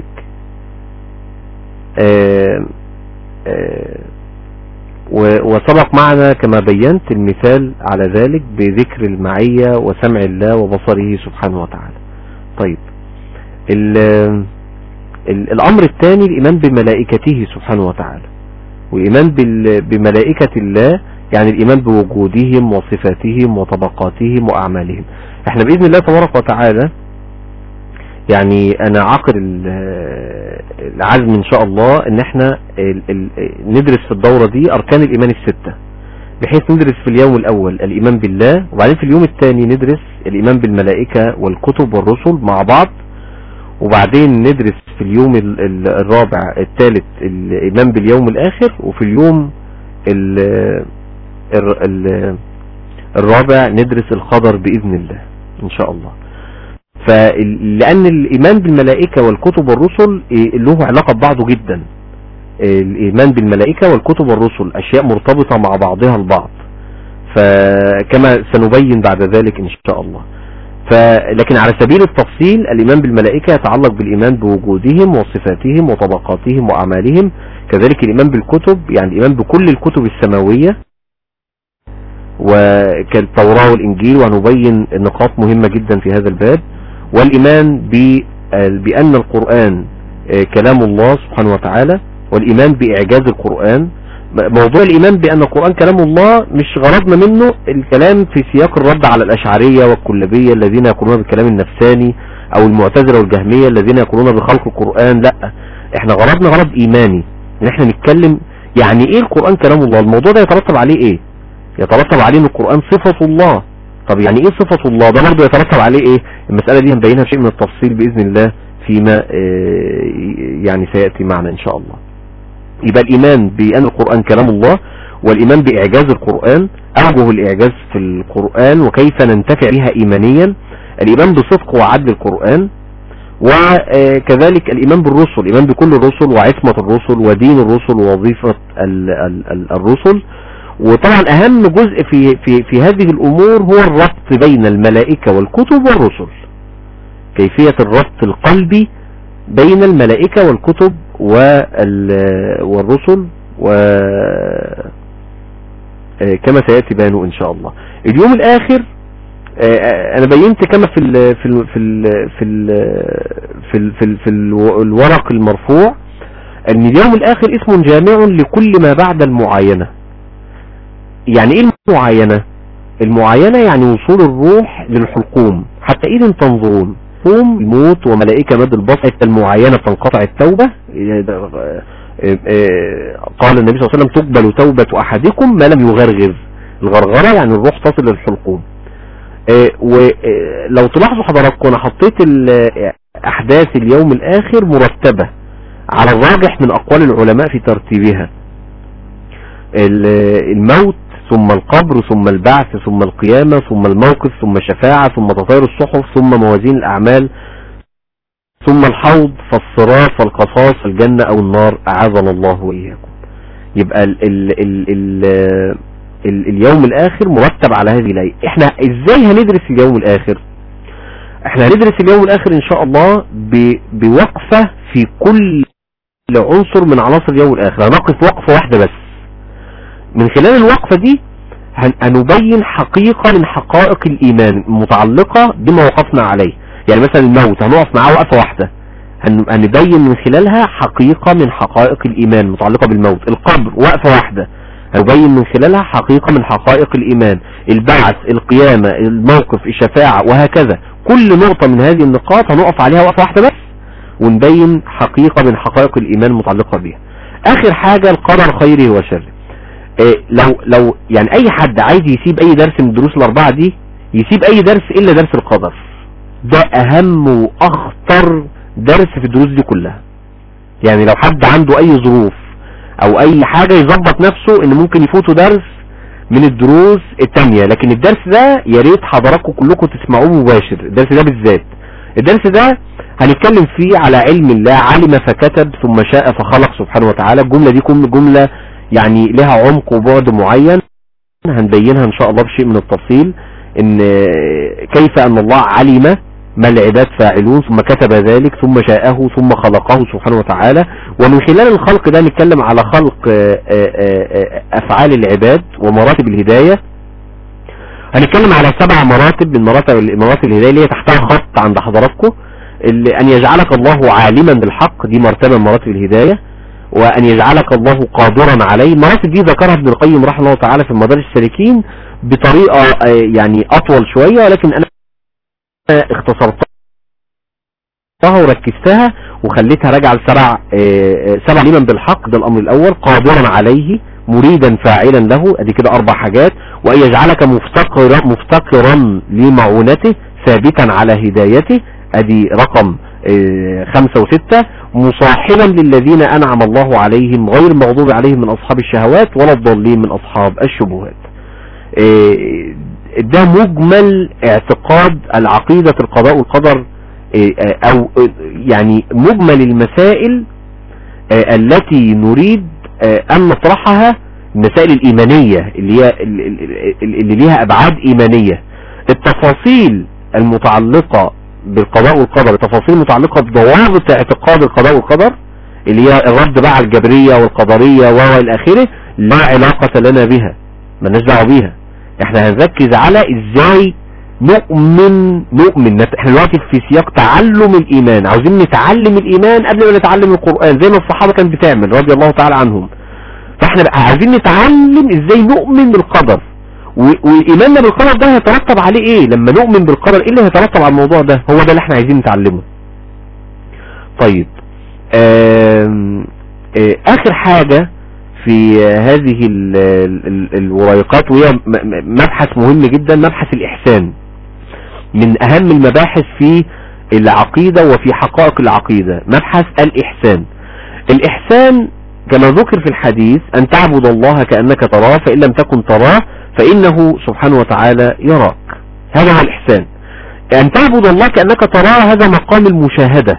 آه، آه، و- وسبق معنا كما بينت المثال على ذلك بذكر المعية وسمع الله وبصره سبحانه وتعالى طيب ال ال الأمر الثاني الإيمان بملائكته سبحانه وتعالى والإيمان بال- بملائكة الله يعني الإيمان بوجودهم وصفاتهم وطبقاتهم وأعمالهم احنا بإذن الله تبارك وتعالى يعني انا عاقد ال- العزم ان شاء الله ان احنا ال- ال- ندرس في الدورة دي اركان الايمان الستة بحيث ندرس في اليوم الاول الايمان بالله وبعدين في اليوم الثاني ندرس الايمان بالملائكة والكتب والرسل مع بعض وبعدين ندرس في اليوم ال- ال- الرابع الثالث الايمان باليوم الاخر وفي اليوم ال- ال- ال- الرابع ندرس القدر باذن الله ان شاء الله فلأن الإيمان بالملائكة والكتب والرسل إيه، له علاقة ببعضه جدا الإيمان بالملائكة والكتب والرسل أشياء مرتبطة مع بعضها البعض فكما سنبين بعد ذلك إن شاء الله فلكن على سبيل التفصيل الإيمان بالملائكة يتعلق بالإيمان بوجودهم وصفاتهم وطبقاتهم وأعمالهم كذلك الإيمان بالكتب يعني الإيمان بكل الكتب السماوية وكالتوراة والإنجيل وهنبين نقاط مهمة جدا في هذا الباب والإيمان ب- بأن القرآن آه، كلام الله سبحانه وتعالى والإيمان بإعجاز القرآن م- موضوع الإيمان بأن القرآن كلام الله مش غرضنا منه الكلام في سياق الرد على الأشعرية والكلابية الذين يقولون بالكلام النفساني أو المعتزلة والجهمية الذين يقولون بخلق القرآن لا احنا غرضنا غرض إيماني ان احنا نتكلم يعني ايه القرآن كلام الله الموضوع ده يترتب عليه ايه يترتب عليه ان القرآن صفة الله طب يعني ايه صفة الله ده برضه يترتب عليه ايه المسألة دي هنبينها شيء من التفصيل بإذن الله فيما آه، يعني سيأتي معنا ان شاء الله يبقى الايمان بان القرآن كلام الله والايمان باعجاز القرآن اوجه الاعجاز في القرآن وكيف ننتفع بها ايمانيا الايمان بصدق وعدل القرآن وكذلك الايمان بالرسل الايمان بكل الرسل وعصمة الرسل ودين الرسل ووظيفة ال- ال- ال- الرسل وطبعا اهم جزء في في في هذه الامور هو الربط بين الملائكة والكتب والرسل كيفية الربط القلبي بين الملائكة والكتب وال- والرسل و آه، كما سيأتي بيانه ان شاء الله اليوم الاخر آه، انا بينت كما في ال في ال في ال في ال في ال في, ال في ال الورق المرفوع ان اليوم الاخر اسم جامع لكل ما بعد المعاينة يعني ايه المعاينة المعاينة يعني وصول الروح للحلقوم حتى اذا تنظرون قوم الموت وملائكة مد البصر حتى المعاينة تنقطع التوبة قال النبي صلى الله عليه وسلم تقبل توبة احدكم ما لم يغرغر الغرغرة يعني الروح تصل للحلقوم ولو تلاحظوا حضراتكم انا حطيت احداث اليوم الاخر مرتبة على الراجح من اقوال العلماء في ترتيبها الموت ثم القبر ثم البعث ثم القيامة ثم الموقف ثم الشفاعة ثم تطير الصحف ثم موازين الاعمال ثم الحوض فالصراط فالقصاص الجنة او النار اعاذنا الله واياكم يبقى ال ال ال ال ال اليوم الاخر مرتب على هذه الايه احنا ازاي هندرس اليوم الاخر احنا هندرس اليوم الاخر ان شاء الله بوقفة في كل عنصر من عناصر اليوم الاخر هنقف وقفة واحدة بس من خلال الوقفة دي هنبين حقيقة من حقائق الايمان المتعلقة بما وقفنا عليه يعني مثلا الموت هنقف معاه وقفة واحدة هنبين من خلالها حقيقة من حقائق الايمان المتعلقة بالموت القبر وقفة واحدة هنبين من خلالها حقيقة من حقائق الإيمان البعث القيامة الموقف الشفاعة وهكذا كل نقطة من هذه النقاط هنقف عليها وقفة واحدة بس ونبين حقيقة من حقائق الإيمان المتعلقة بها آخر حاجة القدر خيره وشره إيه لو لو يعني أي حد عايز يسيب أي درس من الدروس الأربعة دي يسيب أي درس إلا درس القدر ده أهم وأخطر درس في الدروس دي كلها يعني لو حد عنده أي ظروف او اي حاجة يظبط نفسه ان ممكن يفوتوا درس من الدروس التانية لكن الدرس ده يا ريت حضراتكم كلكم تسمعوه مباشر الدرس ده بالذات الدرس ده هنتكلم فيه على علم الله علم فكتب ثم شاء فخلق سبحانه وتعالى الجملة دي كل جملة يعني لها عمق وبعد معين هنبينها ان شاء الله بشيء من التفصيل ان كيف ان الله علم ما العباد فاعلون ثم كتب ذلك ثم شاءه ثم خلقه سبحانه وتعالى ومن خلال الخلق ده نتكلم على خلق افعال العباد ومراتب الهداية هنتكلم على سبع مراتب من مراتب مراتب الهداية اللي هي تحتها خط عند حضراتكم ان يجعلك الله عالما بالحق دي مرتبة من مراتب الهداية وان يجعلك الله قادرا عليه المراتب دي ذكرها ابن القيم رحمه الله تعالى في مدارج السالكين بطريقة يعني اطول شوية ولكن انا اختصرتها وركزتها وخليتها راجعه لسبع سبع لمن بالحق ده الامر الاول قادرا عليه مريدا فاعلا له ادي كده اربع حاجات وان يجعلك مفتقرا مفتقرا لمعونته ثابتا على هدايته ادي رقم خمسة وستة مصاحبا للذين انعم الله عليهم غير المغضوب عليهم من اصحاب الشهوات ولا الضالين من اصحاب الشبهات ده مجمل اعتقاد العقيدة القضاء والقدر او يعني مجمل المسائل التي نريد ان نطرحها المسائل الايمانية اللي هي اللي ليها ابعاد ايمانية التفاصيل المتعلقة بالقضاء والقدر التفاصيل المتعلقة بضوابط اعتقاد القضاء والقدر اللي هي الرد بقى على الجبرية والقدرية والى اخره لا علاقة لنا بها مالناش دعوه بيها احنا هنركز على ازاي نؤمن نؤمن احنا دلوقتي في سياق تعلم الايمان عاوزين نتعلم الايمان قبل ما نتعلم القرآن زي ما الصحابة كانت بتعمل رضي الله تعالى عنهم فاحنا بقى عايزين نتعلم ازاي نؤمن بالقدر وايماننا بالقدر ده هيترتب عليه ايه لما نؤمن بالقدر ايه اللي هيترتب على الموضوع ده هو ده اللي احنا عايزين نتعلمه طيب آم آه اخر حاجة في هذه الوريقات وهي مبحث مهم جدا مبحث الإحسان من أهم المباحث في العقيدة وفي حقائق العقيدة مبحث الإحسان الإحسان كما ذكر في الحديث أن تعبد الله كأنك تراه فإن لم تكن تراه فإنه سبحانه وتعالى يراك هذا هو الإحسان أن تعبد الله كأنك تراه هذا مقام المشاهدة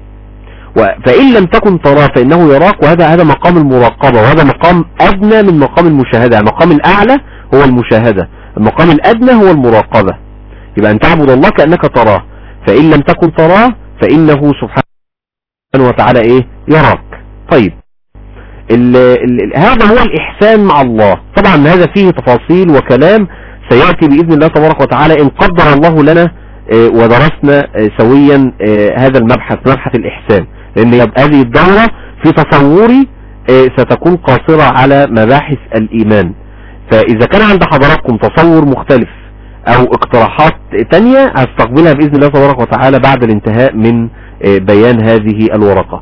فإن لم تكن تراه فإنه يراك وهذا هذا مقام المراقبة وهذا مقام أدنى من مقام المشاهدة المقام الأعلى هو المشاهدة المقام الأدنى هو المراقبة يبقى أن تعبد الله كأنك تراه فإن لم تكن تراه فإنه سبحانه وتعالى إيه يراك طيب ال ال هذا هو الإحسان مع الله طبعا هذا فيه تفاصيل وكلام سيأتي بإذن الله تبارك وتعالى إن قدر الله لنا ودرسنا سويا هذا المبحث مبحث الإحسان لأن هذه الدورة في تصوري ستكون قاصرة على مباحث الإيمان فإذا كان عند حضراتكم تصور مختلف أو اقتراحات تانية هستقبلها بإذن الله تبارك وتعالى بعد الانتهاء من بيان هذه الورقة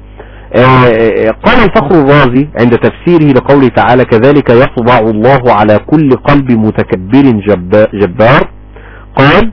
قال الفخر الرازي عند تفسيره لقوله تعالى كذلك يطبع الله على كل قلب متكبر جبار قال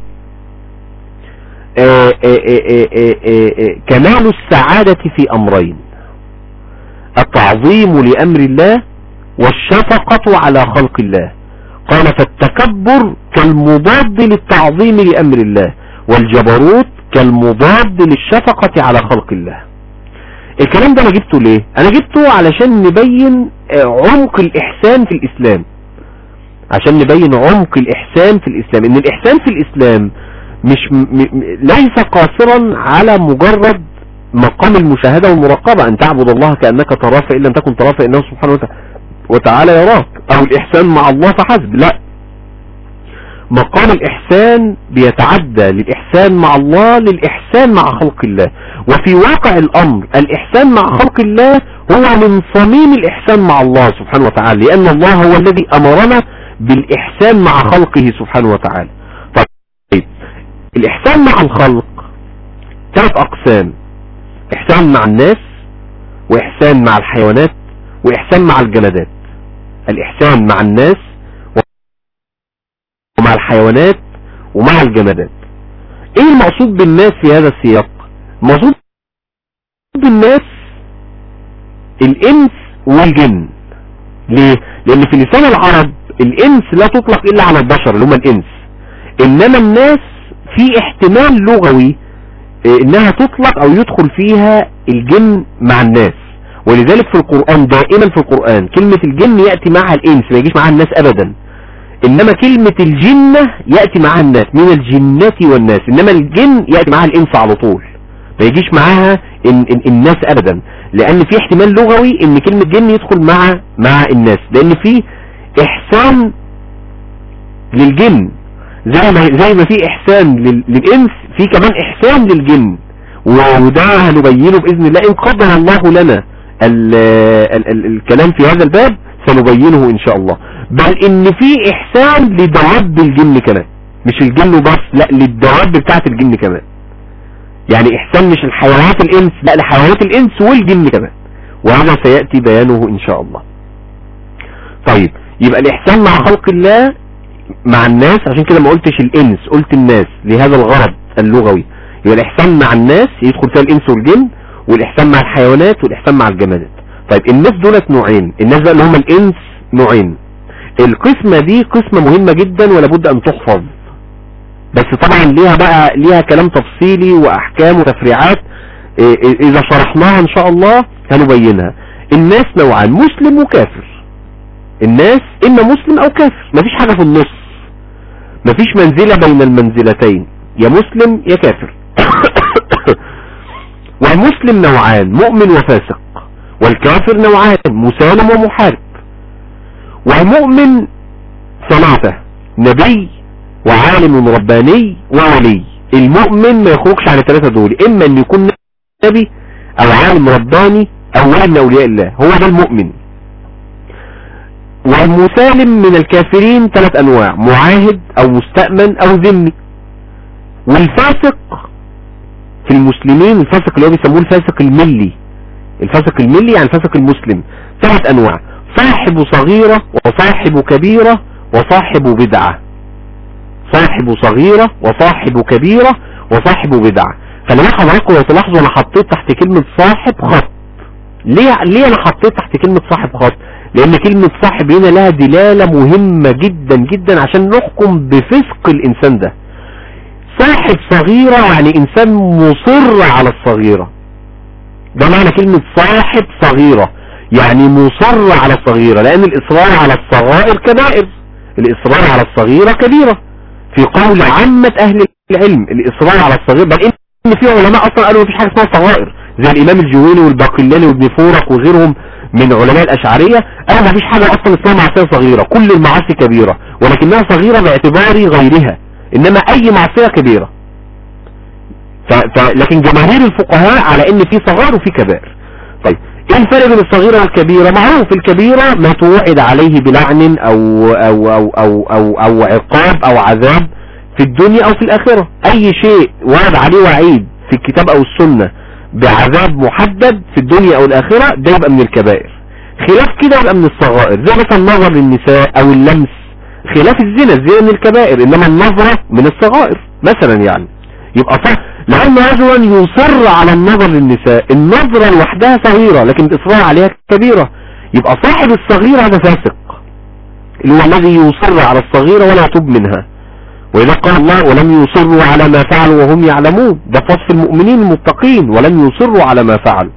آآ آآ آآ كمال السعادة في أمرين التعظيم لأمر الله والشفقة على خلق الله قال فالتكبر كالمضاد للتعظيم لأمر الله والجبروت كالمضاد للشفقة على خلق الله الكلام ده انا جبته ليه انا جبته علشان نبين عمق الاحسان في الاسلام عشان نبين عمق الاحسان في الاسلام ان الاحسان في الاسلام مش م... م... ليس قاصرا على مجرد مقام المشاهدة والمراقبة ان تعبد الله كأنك تراه فإن لم تكن تراه فإنه سبحانه وتعالى يراك او الاحسان مع الله فحسب لا مقام الإحسان بيتعدى للإحسان مع الله للإحسان مع خلق الله وفي واقع الأمر الإحسان مع خلق الله هو من صميم الإحسان مع الله سبحانه وتعالى لأن الله هو الذي أمرنا بالإحسان مع خلقه سبحانه وتعالى طيب الإحسان مع الخلق ثلاث أقسام إحسان مع الناس وإحسان مع الحيوانات وإحسان مع الجمادات الإحسان مع الناس ومع الحيوانات ومع الجمادات ايه المقصود بالناس في هذا السياق المقصود بالناس الانس والجن ليه لان في لسان العرب الانس لا تطلق الا على البشر اللي هم الانس انما الناس في احتمال لغوي انها تطلق او يدخل فيها الجن مع الناس ولذلك في القرآن دائما في القرآن كلمة الجن يأتي معها الإنس ما يجيش معها الناس أبدا إنما كلمة الجنة يأتي معها الناس من الجنة والناس إنما الجن يأتي معها الإنس على طول ما يجيش معاها إن إن الناس أبدا لأن في احتمال لغوي إن كلمة جن يدخل مع مع الناس لأن في إحسان للجن زي ما زي ما في إحسان لل- للإنس في كمان إحسان للجن وده هنبينه بإذن الله إن قدر الله لنا ال ال ال الكلام في هذا الباب سنبينه إن شاء الله بل إن في إحسان لدواب الجن كمان مش الجن بس لا للدواب بتاعت الجن كمان يعني إحسان مش الحيوانات الإنس لا لحيوانات الإنس والجن كمان وهذا سيأتي بيانه إن شاء الله طيب يبقى الإحسان مع خلق الله مع الناس عشان كده ما قلتش الإنس قلت الناس لهذا الغرض اللغوي يبقى الإحسان مع الناس يدخل فيها الإنس والجن والإحسان مع الحيوانات والإحسان مع الجمادات طيب الناس دولت نوعين الناس بقى اللي هم الإنس نوعين القسمة دي قسمة مهمة جدا ولا بد أن تحفظ بس طبعا ليها بقى ليها كلام تفصيلي وأحكام وتفريعات إيه إيه إذا شرحناها إن شاء الله هنبينها الناس نوعان مسلم وكافر الناس إما مسلم أو كافر مفيش حاجة في النص مفيش منزلة بين المنزلتين يا مسلم يا كافر والمسلم نوعان مؤمن وفاسق والكافر نوعان مسالم ومحارب والمؤمن ثلاثة نبي وعالم رباني وولي المؤمن ما يخرجش عن الثلاثة دول اما ان يكون نبي او عالم رباني او ولي من اولياء الله هو ده المؤمن والمسالم من الكافرين ثلاث انواع معاهد او مستأمن او ذمي والفاسق في المسلمين الفاسق اللي هو بيسموه الفاسق الملي الفاسق الملي يعني الفاسق المسلم ثلاث انواع صاحب صغيرة وصاحب كبيرة وصاحب بدعة صاحب صغيرة وصاحب كبيرة وصاحب بدعة خلي بالك حضراتكم لو تلاحظوا انا حطيت تحت كلمة صاحب خط ليه ليه انا حطيت تحت كلمة صاحب خط لان كلمة صاحب هنا لها دلالة مهمة جدا جدا عشان نحكم بفسق الانسان ده صاحب صغيرة يعني انسان مصر على الصغيرة ده معنى كلمة صاحب صغيرة يعني مصر على الصغيرة لان الاصرار على الصغائر كبائر الاصرار على الصغيرة كبيرة في قول عامة اهل العلم الاصرار على الصغير بل ان في علماء اصلا قالوا مفيش حاجة اسمها صغائر زي الامام الجويني والباقلاني وابن فورق وغيرهم من علماء الاشعرية قالوا مفيش حاجة اصلا اسمها معصية صغيرة كل المعاصي كبيرة ولكنها صغيرة باعتبار غيرها انما اي معصية كبيرة ف... ف... لكن جماهير الفقهاء على ان في صغائر وفي كبائر طيب ايه الفرق بين الصغيرة والكبيرة معروف الكبيرة ما توعد عليه بلعن او او او او او, أو عقاب او عذاب في الدنيا او في الاخرة اي شيء ورد عليه وعيد في الكتاب او السنة بعذاب محدد في الدنيا او الاخرة ده يبقى من الكبائر خلاف كده يبقى من الصغائر زي مثلا النظر للنساء او اللمس خلاف الزنا الزنا من الكبائر انما النظرة من الصغائر مثلا يعني يبقى صح لأن رجلا يصر على النظر للنساء النظرة لوحدها صغيرة لكن الإصرار عليها كبيرة يبقى صاحب الصغيرة هذا فاسق اللي هو الذي يصر على الصغيرة ولا يتوب منها وإذا قال الله ولم يصروا على ما فعلوا وهم يعلمون ده وصف المؤمنين المتقين ولم يصروا على ما فعلوا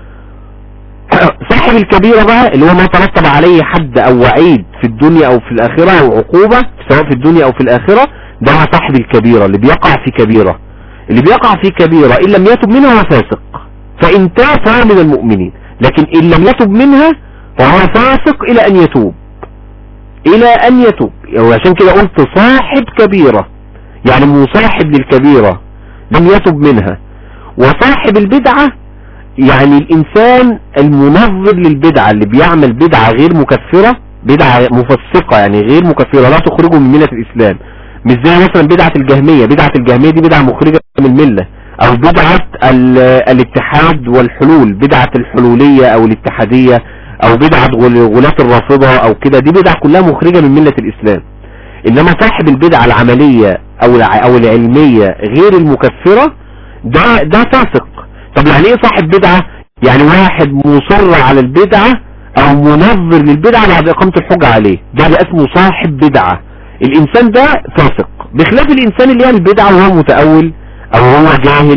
صاحب الكبيرة بقى اللي هو ما ترتب عليه حد او وعيد في الدنيا او في الاخرة او عقوبة سواء في الدنيا او في الاخرة ده هو صاحب الكبيرة اللي بيقع في كبيرة اللي بيقع في كبيرة ان لم يتب منها هو فاسق فان تاب فهو من المؤمنين لكن ان لم يتب منها فهو فاسق الى ان يتوب الى ان يتوب وعشان كده قلت صاحب كبيرة يعني مصاحب للكبيرة لم يتب منها وصاحب البدعة يعني الانسان المنظر للبدعة اللي بيعمل بدعة غير مكفرة بدعة مفسقة يعني غير مكفرة لا تخرجه من ملة الاسلام مش زي مثلا بدعة الجهمية بدعة الجهمية دي بدعة مخرجة من الملة او بدعة الاتحاد والحلول بدعة الحلولية او الاتحادية او بدعة غلاة الرافضة او كده دي بدعة كلها مخرجة من ملة الاسلام انما صاحب البدعة العملية او او العلمية غير المكفرة ده ده فاسق طب يعني ايه صاحب بدعة يعني واحد مصر على البدعة او منظر للبدعة بعد اقامة الحجة عليه ده بقى اسمه صاحب بدعة الانسان ده فاسق بخلاف الانسان اللي يعمل بدعة وهو متأول او هو جاهل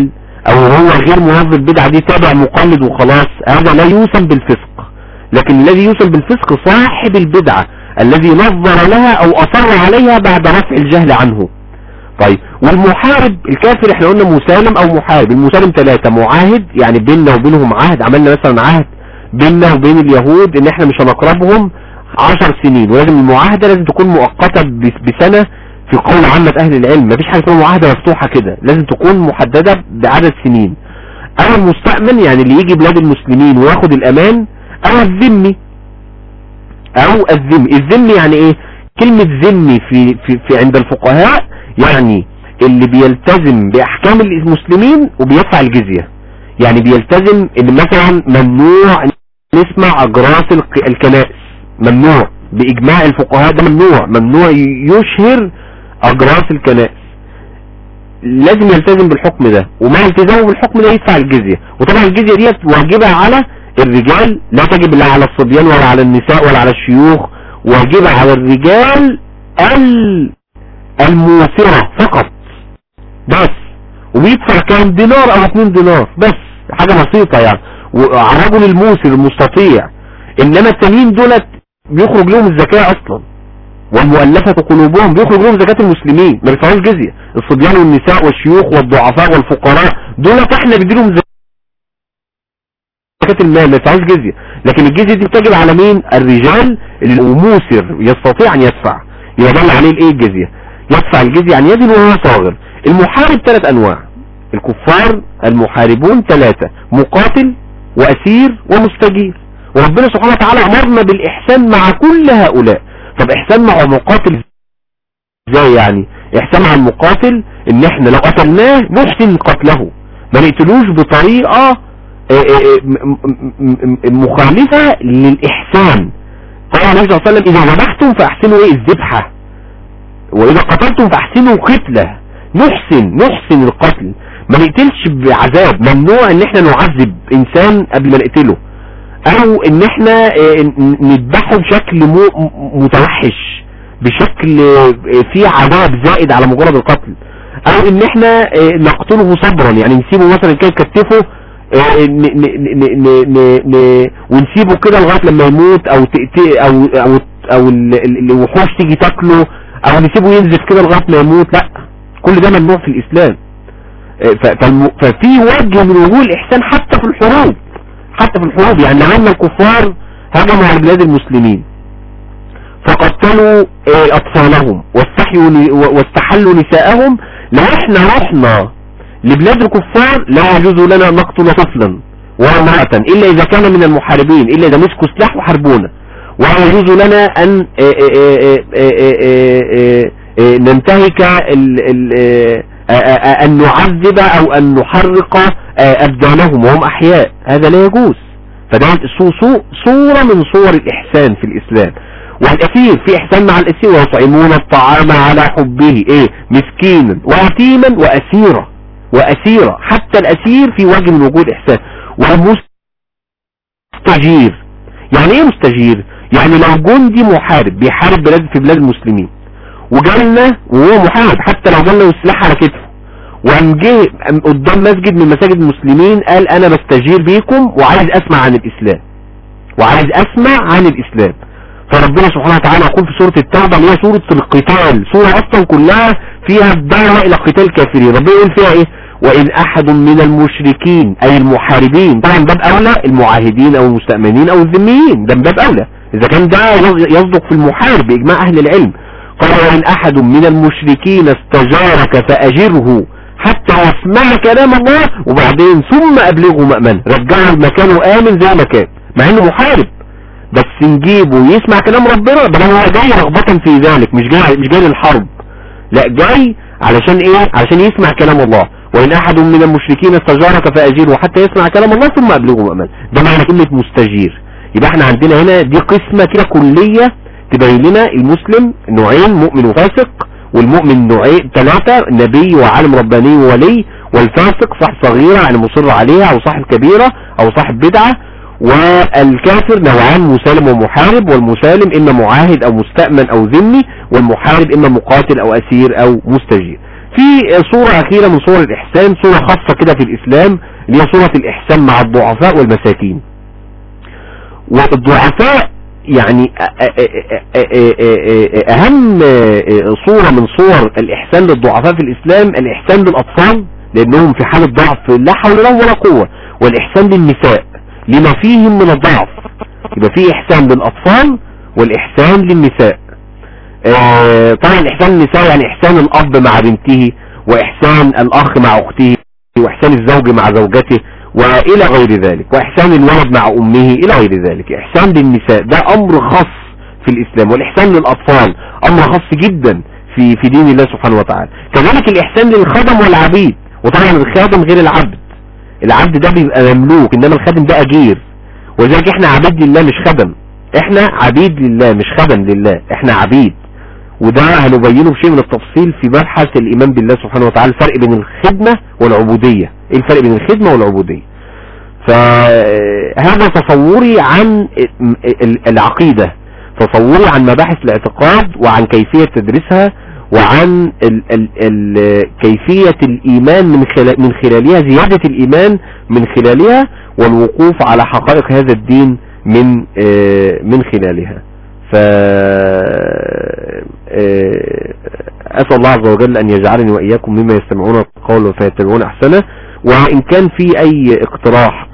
او هو غير موظف بدعة دي تابع مقلد وخلاص هذا لا يوسم بالفسق لكن الذي يوسم بالفسق صاحب البدعة الذي نظر لها او اصر عليها بعد رفع الجهل عنه طيب والمحارب الكافر احنا قلنا مسالم او محارب المسالم ثلاثة معاهد يعني بيننا وبينهم عهد عملنا مثلا عهد بيننا وبين اليهود ان احنا مش هنقربهم عشر سنين ولازم المعاهدة لازم تكون مؤقتة بسنة في قول عامة اهل العلم مفيش حاجة اسمها معاهدة مفتوحة كده لازم تكون محددة بعدد سنين او المستأمن يعني اللي يجي بلاد المسلمين وياخد الامان او الذمي او الذمي الذمي يعني ايه كلمة ذمي في, في, في عند الفقهاء يعني اللي بيلتزم باحكام المسلمين وبيدفع الجزية يعني بيلتزم ان مثلا ممنوع نسمع اجراس الكنائس ممنوع باجماع الفقهاء ده ممنوع ممنوع يشهر اجراس الكنائس لازم يلتزم بالحكم ده ومع التزامه بالحكم ده يدفع الجزية وطبعا الجزية ديت واجبة على الرجال لا تجب لا على الصبيان ولا على النساء ولا على الشيوخ واجبة على الرجال الموسرة فقط بس وبيدفع كام دينار او اتنين دينار بس حاجة بسيطة يعني وعلى الرجل الموسر المستطيع انما التانيين دولت بيخرج لهم الزكاة اصلا والمؤلفة قلوبهم بيخرج لهم زكاة المسلمين ما بيدفعوش جزية الصبيان والنساء والشيوخ والضعفاء والفقراء دولت احنا بيديلهم زكاة المال ما يدفعوش جزية لكن الجزية دي بتجب على مين الرجال اللي موسر يستطيع ان يدفع يدل عليه الايه الجزية يدفع الجزية عن يد وهو صاغر المحارب ثلاث انواع الكفار المحاربون ثلاثة مقاتل واسير ومستجير وربنا سبحانه وتعالى امرنا بالاحسان مع كل هؤلاء طب احسان مع مقاتل ازاي يعني احسان مع المقاتل ان احنا لو قتلناه نحسن قتله ما نقتلوش بطريقة مخالفة للاحسان قال النبي صلى الله عليه وسلم اذا ذبحتم فاحسنوا ايه الذبحة واذا قتلتم فاحسنوا قتله نحسن نحسن القتل ما نقتلش بعذاب ممنوع ان احنا نعذب انسان قبل ما نقتله او ان احنا نذبحه بشكل متوحش بشكل فيه عذاب زائد على مجرد القتل او ان احنا نقتله صبرا يعني نسيبه مثلا كده كتفه ونسيبه كده لغاية لما يموت او او او, أو الوحوش تيجي تاكله او نسيبه ينزف كده لغاية ما يموت لا كل ده ممنوع في الاسلام ففي وجه من وجوه الاحسان حتى في الحروب حتى في الحروب يعني لما الكفار هجموا على بلاد المسلمين فقتلوا اطفالهم واستحيوا واستحلوا نساءهم لو احنا رحنا لبلاد الكفار لا يجوز لنا نقتل طفلا ولا امرأة الا اذا كان من المحاربين الا اذا مسكوا سلاح وحاربونا ولا يجوز لنا ان ننتهك ان نعذب او ان نحرق ابدانهم وهم احياء هذا لا يجوز فده صورة من صور الاحسان في الاسلام والاسير في احسان مع الاسير ويطعمون الطعام على حبه ايه مسكينا ويتيما واسيرا واسيرا حتى الاسير في وجه من وجود احسان ومستجير يعني ايه مستجير يعني لو جندي محارب بيحارب بلاد في بلاد المسلمين وجالنا وهو محارب حتى لو جالنا والسلاح على كتفه وقام جه قدام مسجد من مساجد المسلمين قال انا بستجير بيكم وعايز اسمع عن الاسلام وعايز اسمع عن الاسلام فربنا سبحانه وتعالى يقول في سورة التوبة اللي هي سورة القتال سورة اصلا كلها فيها الدعوة الى قتال الكافرين ربنا يقول فيها ايه وإن أحد من المشركين أي المحاربين طبعا باب أولى المعاهدين أو المستأمنين أو الذميين ده باب أولى إذا كان ده يصدق في المحارب بإجماع أهل العلم قال وإن أحد من المشركين استجارك فأجره حتى يسمع كلام الله وبعدين ثم أبلغه مأمن رجعه مكانه آمن زي ما كان مع إنه محارب بس نجيبه يسمع كلام ربنا ده هو جاي رغبة في ذلك مش جاي مش جاي للحرب لا جاي علشان ايه علشان يسمع كلام الله وإن أحد من المشركين استجارك فأجيره حتى يسمع كلام الله ثم أبلغه مأمن ده معنى كلمة مستجير يبقى احنا عندنا هنا دي قسمة كده كلية تبين لنا المسلم نوعين مؤمن وفاسق والمؤمن نوعين ثلاثة نبي وعالم رباني وولي والفاسق صاحب صغيرة يعني مصر عليها أو صاحب كبيرة أو صاحب بدعة والكافر نوعان مسالم ومحارب والمسالم إما معاهد أو مستأمن أو ذمي والمحارب إما مقاتل أو أسير أو مستجير في صورة أخيرة من صور الإحسان صورة خاصة كده في الإسلام اللي هي صورة الإحسان مع الضعفاء والمساكين والضعفاء يعني أهم صورة من صور الإحسان للضعفاء في الإسلام الإحسان للأطفال لأنهم في حالة ضعف لا حول لهم ولا قوة والإحسان للنساء لما فيهم من الضعف يبقى في إحسان للأطفال والإحسان للنساء آه، طبعا إحسان النساء يعني إحسان الأب مع بنته وإحسان الأخ مع أخته وإحسان الزوج مع زوجته وإلى غير ذلك وإحسان الولد مع أمه إلى غير ذلك إحسان للنساء ده أمر خاص في الإسلام والإحسان للأطفال أمر خاص جدا في في دين الله سبحانه وتعالى كذلك الإحسان للخدم والعبيد وطبعا الخادم غير العبد العبد ده بيبقى مملوك إنما الخادم ده أجير ولذلك إحنا عبيد لله مش خدم إحنا عبيد لله مش خدم لله إحنا عبيد وده هنبينه بشيء من التفصيل في مبحث الإيمان بالله سبحانه وتعالى الفرق بين الخدمة والعبودية ايه الفرق بين الخدمة والعبودية فهذا تصوري عن العقيدة تصوري عن مباحث الاعتقاد وعن كيفية تدريسها وعن ال ال ال كيفية الإيمان من, خلال من خلالها زيادة الإيمان من خلالها والوقوف على حقائق هذا الدين من من خلالها ف أسأل الله عز وجل أن يجعلني وإياكم مما يستمعون القول فيتبعون أحسنه وإن كان في أي اقتراح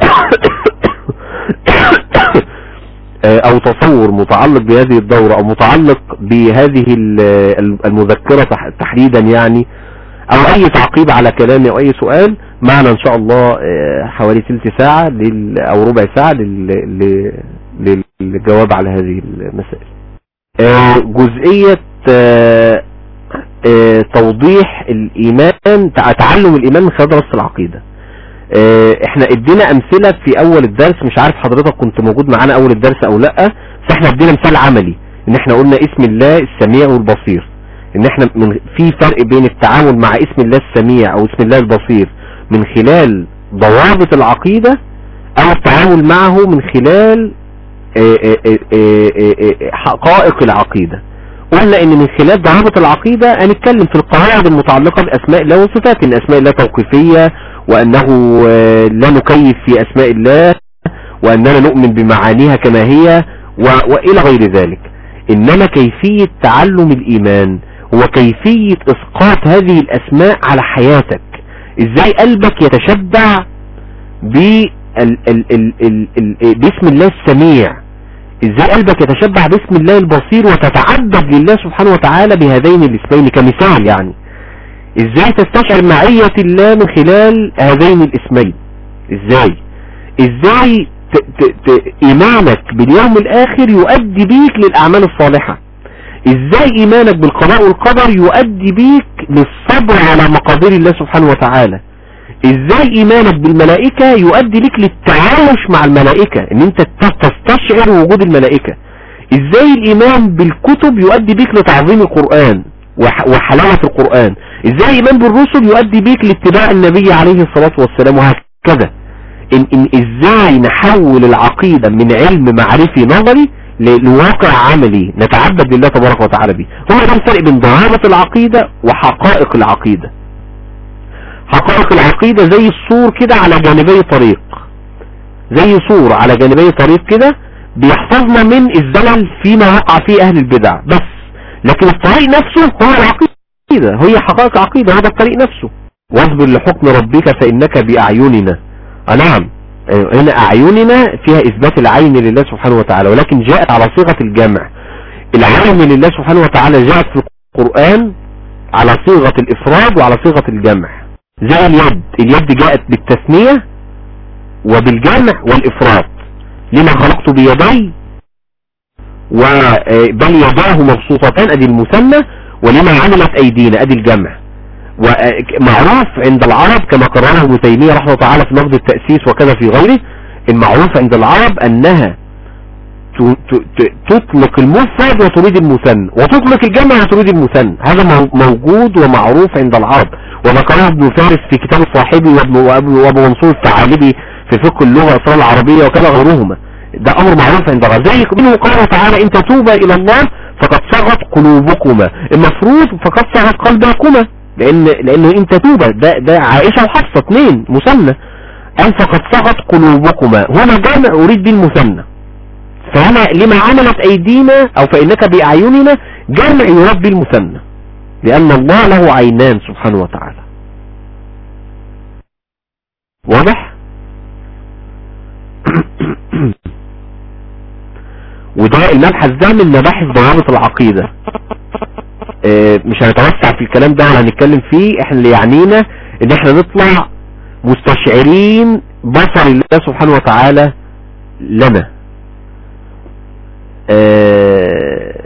أو تصور متعلق بهذه الدورة أو متعلق بهذه المذكرة تحديدا يعني أو أي تعقيب على كلامي أو أي سؤال معنا إن شاء الله حوالي ثلث ساعة أو ربع ساعة للجواب على هذه المسائل جزئية توضيح الإيمان تعلم الإيمان من خلال دراسة العقيدة احنا ادينا امثلة في اول الدرس مش عارف حضرتك كنت موجود معانا اول الدرس او لا فاحنا ادينا مثال عملي ان احنا قلنا اسم الله السميع والبصير ان احنا من في فرق بين التعامل مع اسم الله السميع او اسم الله البصير من خلال ضوابط العقيدة او التعامل معه من خلال حقائق العقيدة قلنا ان من خلال ضوابط العقيدة هنتكلم في القواعد المتعلقة باسماء الله وصفاته ان اسماء الله توقيفية وانه لا نكيف في اسماء الله واننا نؤمن بمعانيها كما هي والى غير ذلك انما كيفية تعلم الايمان هو كيفية اسقاط هذه الاسماء على حياتك ازاي قلبك يتشبع باسم الله السميع ازاي قلبك يتشبع باسم الله البصير وتتعبد لله سبحانه وتعالى بهذين الاسمين كمثال يعني ازاي تستشعر معية الله من خلال هذين الاسمين ازاي ازاي ت ت ت ايمانك باليوم الاخر يؤدي بيك للاعمال الصالحة ازاي ايمانك بالقضاء والقدر يؤدي بيك للصبر على مقادير الله سبحانه وتعالى ازاي ايمانك بالملائكة يؤدي بك للتعايش مع الملائكة ان انت تستشعر وجود الملائكة ازاي الايمان بالكتب يؤدي بك لتعظيم القرآن وحلاوة القرآن ازاي الايمان بالرسل يؤدي بك لاتباع النبي عليه الصلاة والسلام وهكذا إن, إن ازاي نحول العقيدة من علم معرفي نظري لواقع عملي نتعبد لله تبارك وتعالى به هو ده الفرق بين ضوابط العقيدة وحقائق العقيدة حقائق العقيدة زي السور كده على جانبي طريق زي سور على جانبي طريق كده بيحفظنا من الزلل فيما وقع فيه اهل البدع بس لكن الطريق نفسه هو العقيدة هي حقائق عقيدة هذا الطريق نفسه واصبر لحكم ربك فإنك بأعيننا نعم هنا أعيننا فيها إثبات العين لله سبحانه وتعالى ولكن جاءت على صيغة الجمع العين لله سبحانه وتعالى جاءت في القرآن على صيغة الإفراد وعلى صيغة الجمع زي اليد اليد جاءت بالتثنية وبالجمع والإفراد لما خلقت بيدي وبل يداه مبسوطتان ادي المثنى ولما عملت ايدينا ادي الجمع ومعروف عند العرب كما قرره ابن تيمية رحمه الله تعالى في نقد التأسيس وكذا في غيره المعروف عند العرب انها تطلق المفرد وتريد المثنى وتطلق الجمع وتريد المثنى هذا موجود ومعروف عند العرب وذكره ابن فارس في كتاب صاحبي وابو منصور الثعالبي في فقه اللغة الأسرار العربية وكذا غيرهما ده أمر معروف عند العرب زي منه قال تعالى إن تتوبا إلى الله فقد صغت قلوبكما المفروض فقد صغت قلبكما لان لانه انت توبة ده, ده عائشة وحفصة اثنين مثنى قال فقد سقط قلوبكما هنا جامع اريد به المثنى فهنا لما عملت ايدينا او فانك باعيننا جمع يراد به المثنى لان الله له عينان سبحانه وتعالى واضح وده المبحث ده من مباحث ضوابط العقيدة اه مش هنتوسع في الكلام ده ولا هنتكلم فيه احنا اللي يعنينا ان احنا نطلع مستشعرين بصر الله سبحانه وتعالى لنا اه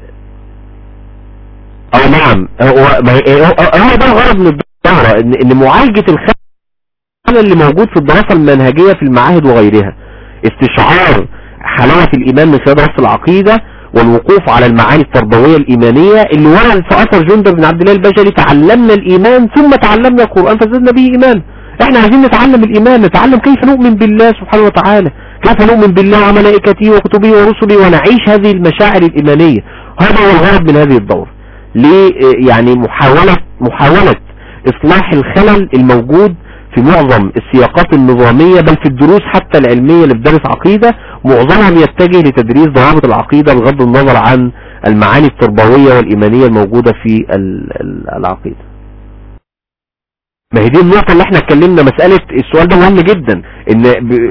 اه نعم هو هو ده الغرض من الدورة ان, إن معالجة الخلل اللي موجود في الدراسة المنهجية في المعاهد وغيرها استشعار حلاوة الإيمان من خلال دراسة العقيدة والوقوف على المعاني التربوية الإيمانية اللي ورد في أثر جندب بن عبد الله البجلي تعلمنا الإيمان ثم تعلمنا القرآن فزدنا به إيمان احنا عايزين نتعلم الإيمان نتعلم كيف نؤمن بالله سبحانه وتعالى كيف نؤمن بالله وملائكته وكتبه ورسله ونعيش هذه المشاعر الإيمانية هذا هو الغرض من هذه الدورة ليه يعني محاولة محاولة إصلاح الخلل الموجود في معظم السياقات النظامية بل في الدروس حتى العلمية اللي بتدرس عقيدة معظمها بيتجه لتدريس ضوابط العقيدة بغض النظر عن المعاني التربوية والإيمانية الموجودة في العقيدة ما هي دي النقطة اللي احنا اتكلمنا مسألة السؤال ده مهم جدا ان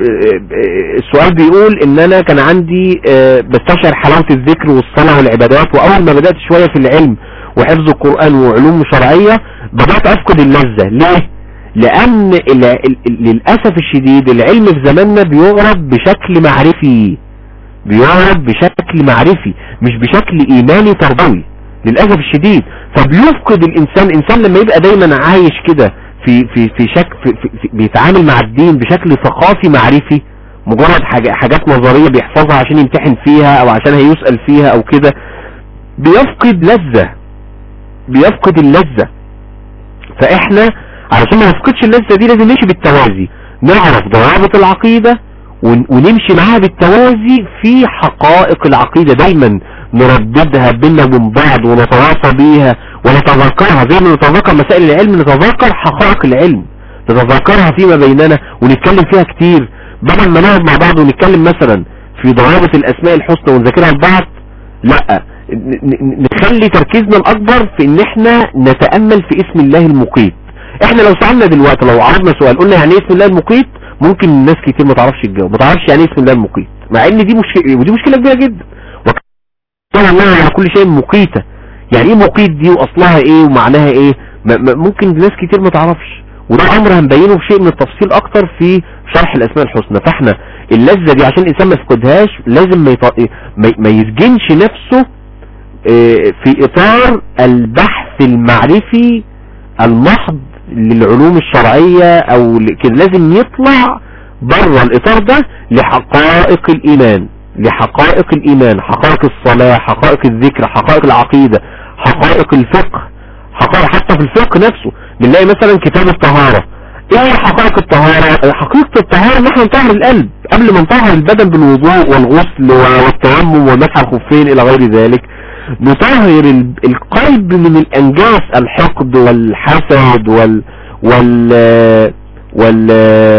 السؤال بيقول ان انا كان عندي بستشعر حلاوة الذكر والصلاة والعبادات واول ما بدأت شوية في العلم وحفظ القرآن وعلوم شرعية بدأت افقد اللذة ليه لان للأسف الشديد العلم في زماننا بيغرب بشكل معرفي بيغرب بشكل معرفي مش بشكل ايماني تربوي للأسف الشديد فبيفقد الانسان الانسان لما يبقى دايما عايش كده في في في شك في في في بيتعامل مع الدين بشكل ثقافي معرفي مجرد حاجة حاجات نظرية بيحفظها عشان يمتحن فيها او عشان هيسأل فيها او كده بيفقد لذة بيفقد اللذة فاحنا علشان ما نفقدش اللذة دي لازم نمشي بالتوازي نعرف ضوابط العقيدة ونمشي معاها بالتوازي في حقائق العقيدة دايما نرددها بينا وبين بعض ونتواصى بيها ونتذكرها زي ما نتذكر مسائل العلم نتذكر حقائق العلم نتذكرها فيما بيننا ونتكلم فيها كتير بدل ما نقعد مع بعض ونتكلم مثلا في ضوابط الاسماء الحسنى ونذاكرها لبعض لا نخلي تركيزنا الاكبر في ان احنا نتأمل في اسم الله المقيت احنا لو سألنا دلوقتي لو عرضنا سؤال قلنا يعني اسم الله المقيت ممكن الناس كتير ما تعرفش تجاوب ما تعرفش يعني اسم الله المقيت مع ان دي مشكلة ودي مشكلة كبيرة جدا وكان الله على كل شيء مقيتة يعني ايه مقيت دي واصلها ايه ومعناها ايه ممكن ناس كتير ما تعرفش وده امر هنبينه في شيء من التفصيل اكتر في شرح الاسماء الحسنى فاحنا اللذة دي عشان الانسان ما يفقدهاش لازم ما, يط... ما يسجنش نفسه في اطار البحث المعرفي المحض للعلوم الشرعية او كده لازم يطلع بره الاطار ده لحقائق الايمان لحقائق الايمان حقائق الصلاة حقائق الذكر حقائق العقيدة حقائق الفقه حقائق حتى في الفقه نفسه بنلاقي مثلا كتاب الطهارة ايه حقائق الطهارة حقيقة الطهارة ان احنا نطهر القلب قبل ما نطهر البدن بالوضوء والغسل والتيمم ومسح الخفين الى غير ذلك نطهر القلب من الانجاس الحقد والحسد وال وال وال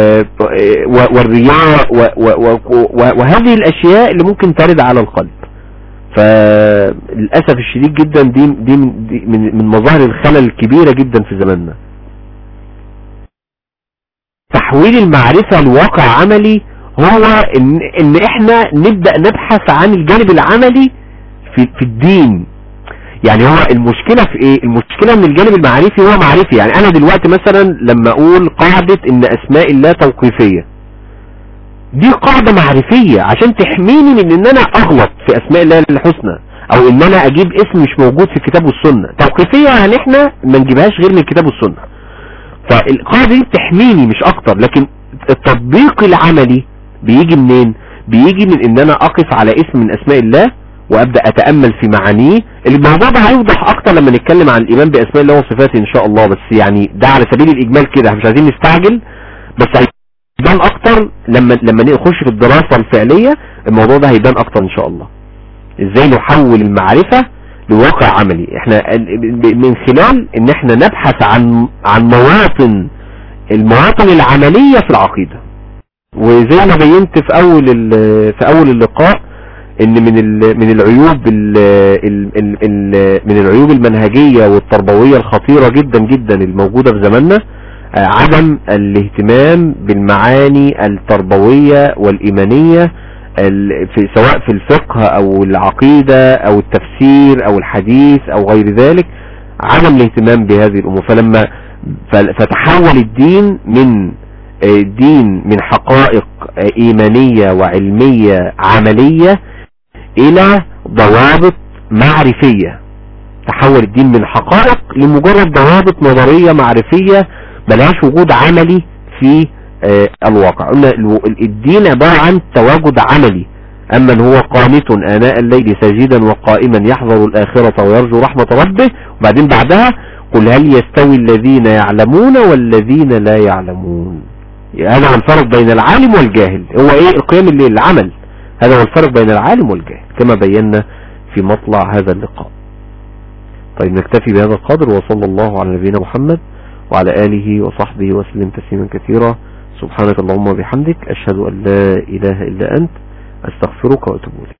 والرياء وهذه الاشياء اللي ممكن ترد على القلب فللأسف الشديد جدا دي, دي من, من مظاهر الخلل الكبيرة جدا في زماننا تحويل المعرفة لواقع عملي هو ان, إن احنا نبدأ نبحث عن الجانب العملي في, في الدين يعني هو المشكلة في ايه المشكلة ان الجانب المعرفي هو معرفي يعني انا دلوقتي مثلا لما اقول قاعدة ان اسماء الله توقيفية دي قاعدة معرفية عشان تحميني من ان انا اغلط في اسماء الله الحسنى او ان انا اجيب اسم مش موجود في الكتاب والسنة توقيفية يعني احنا ما نجيبهاش غير من الكتاب والسنة فالقاعدة دي بتحميني مش اكتر لكن التطبيق العملي بيجي منين بيجي من ان انا اقف على اسم من اسماء الله وابدأ اتأمل في معانيه الموضوع ده هيوضح اكتر لما نتكلم عن الايمان باسماء الله وصفاته ان شاء الله بس يعني ده على سبيل الاجمال كده مش عايزين نستعجل بس هيبان اكتر لما لما نخش في الدراسة الفعلية الموضوع ده هيبان اكتر ان شاء الله ازاي نحول المعرفة لواقع عملي احنا من خلال ان احنا نبحث عن عن مواطن المواطن العملية في العقيدة وزي ما بينت في اول في اول اللقاء ان من من العيوب ال ال ال ال من العيوب المنهجية والتربوية الخطيرة جدا جدا الموجودة في زماننا عدم الاهتمام بالمعاني التربوية والإيمانية في سواء في الفقه او العقيدة او التفسير او الحديث او غير ذلك عدم الاهتمام بهذه الامور فلما فتحول الدين من دين من حقائق ايمانية وعلمية عملية الى ضوابط معرفية تحول الدين من حقائق لمجرد ضوابط نظرية معرفية ملهاش وجود عملي في الواقع قلنا الدين عبارة عن تواجد عملي أما هو قانت آناء الليل ساجدا وقائما يحذر الآخرة ويرجو رحمة ربه وبعدين بعدها قل هل يستوي الذين يعلمون والذين لا يعلمون هذا هو الفرق بين العالم والجاهل هو ايه القيام الليل العمل هذا هو الفرق بين العالم والجاهل كما بينا في مطلع هذا اللقاء طيب نكتفي بهذا القدر وصلى الله على نبينا محمد وعلى آله وصحبه وسلم تسليما كثيرا سبحانك اللهم وبحمدك أشهد أن لا إله إلا أنت أستغفرك وأتوب إليك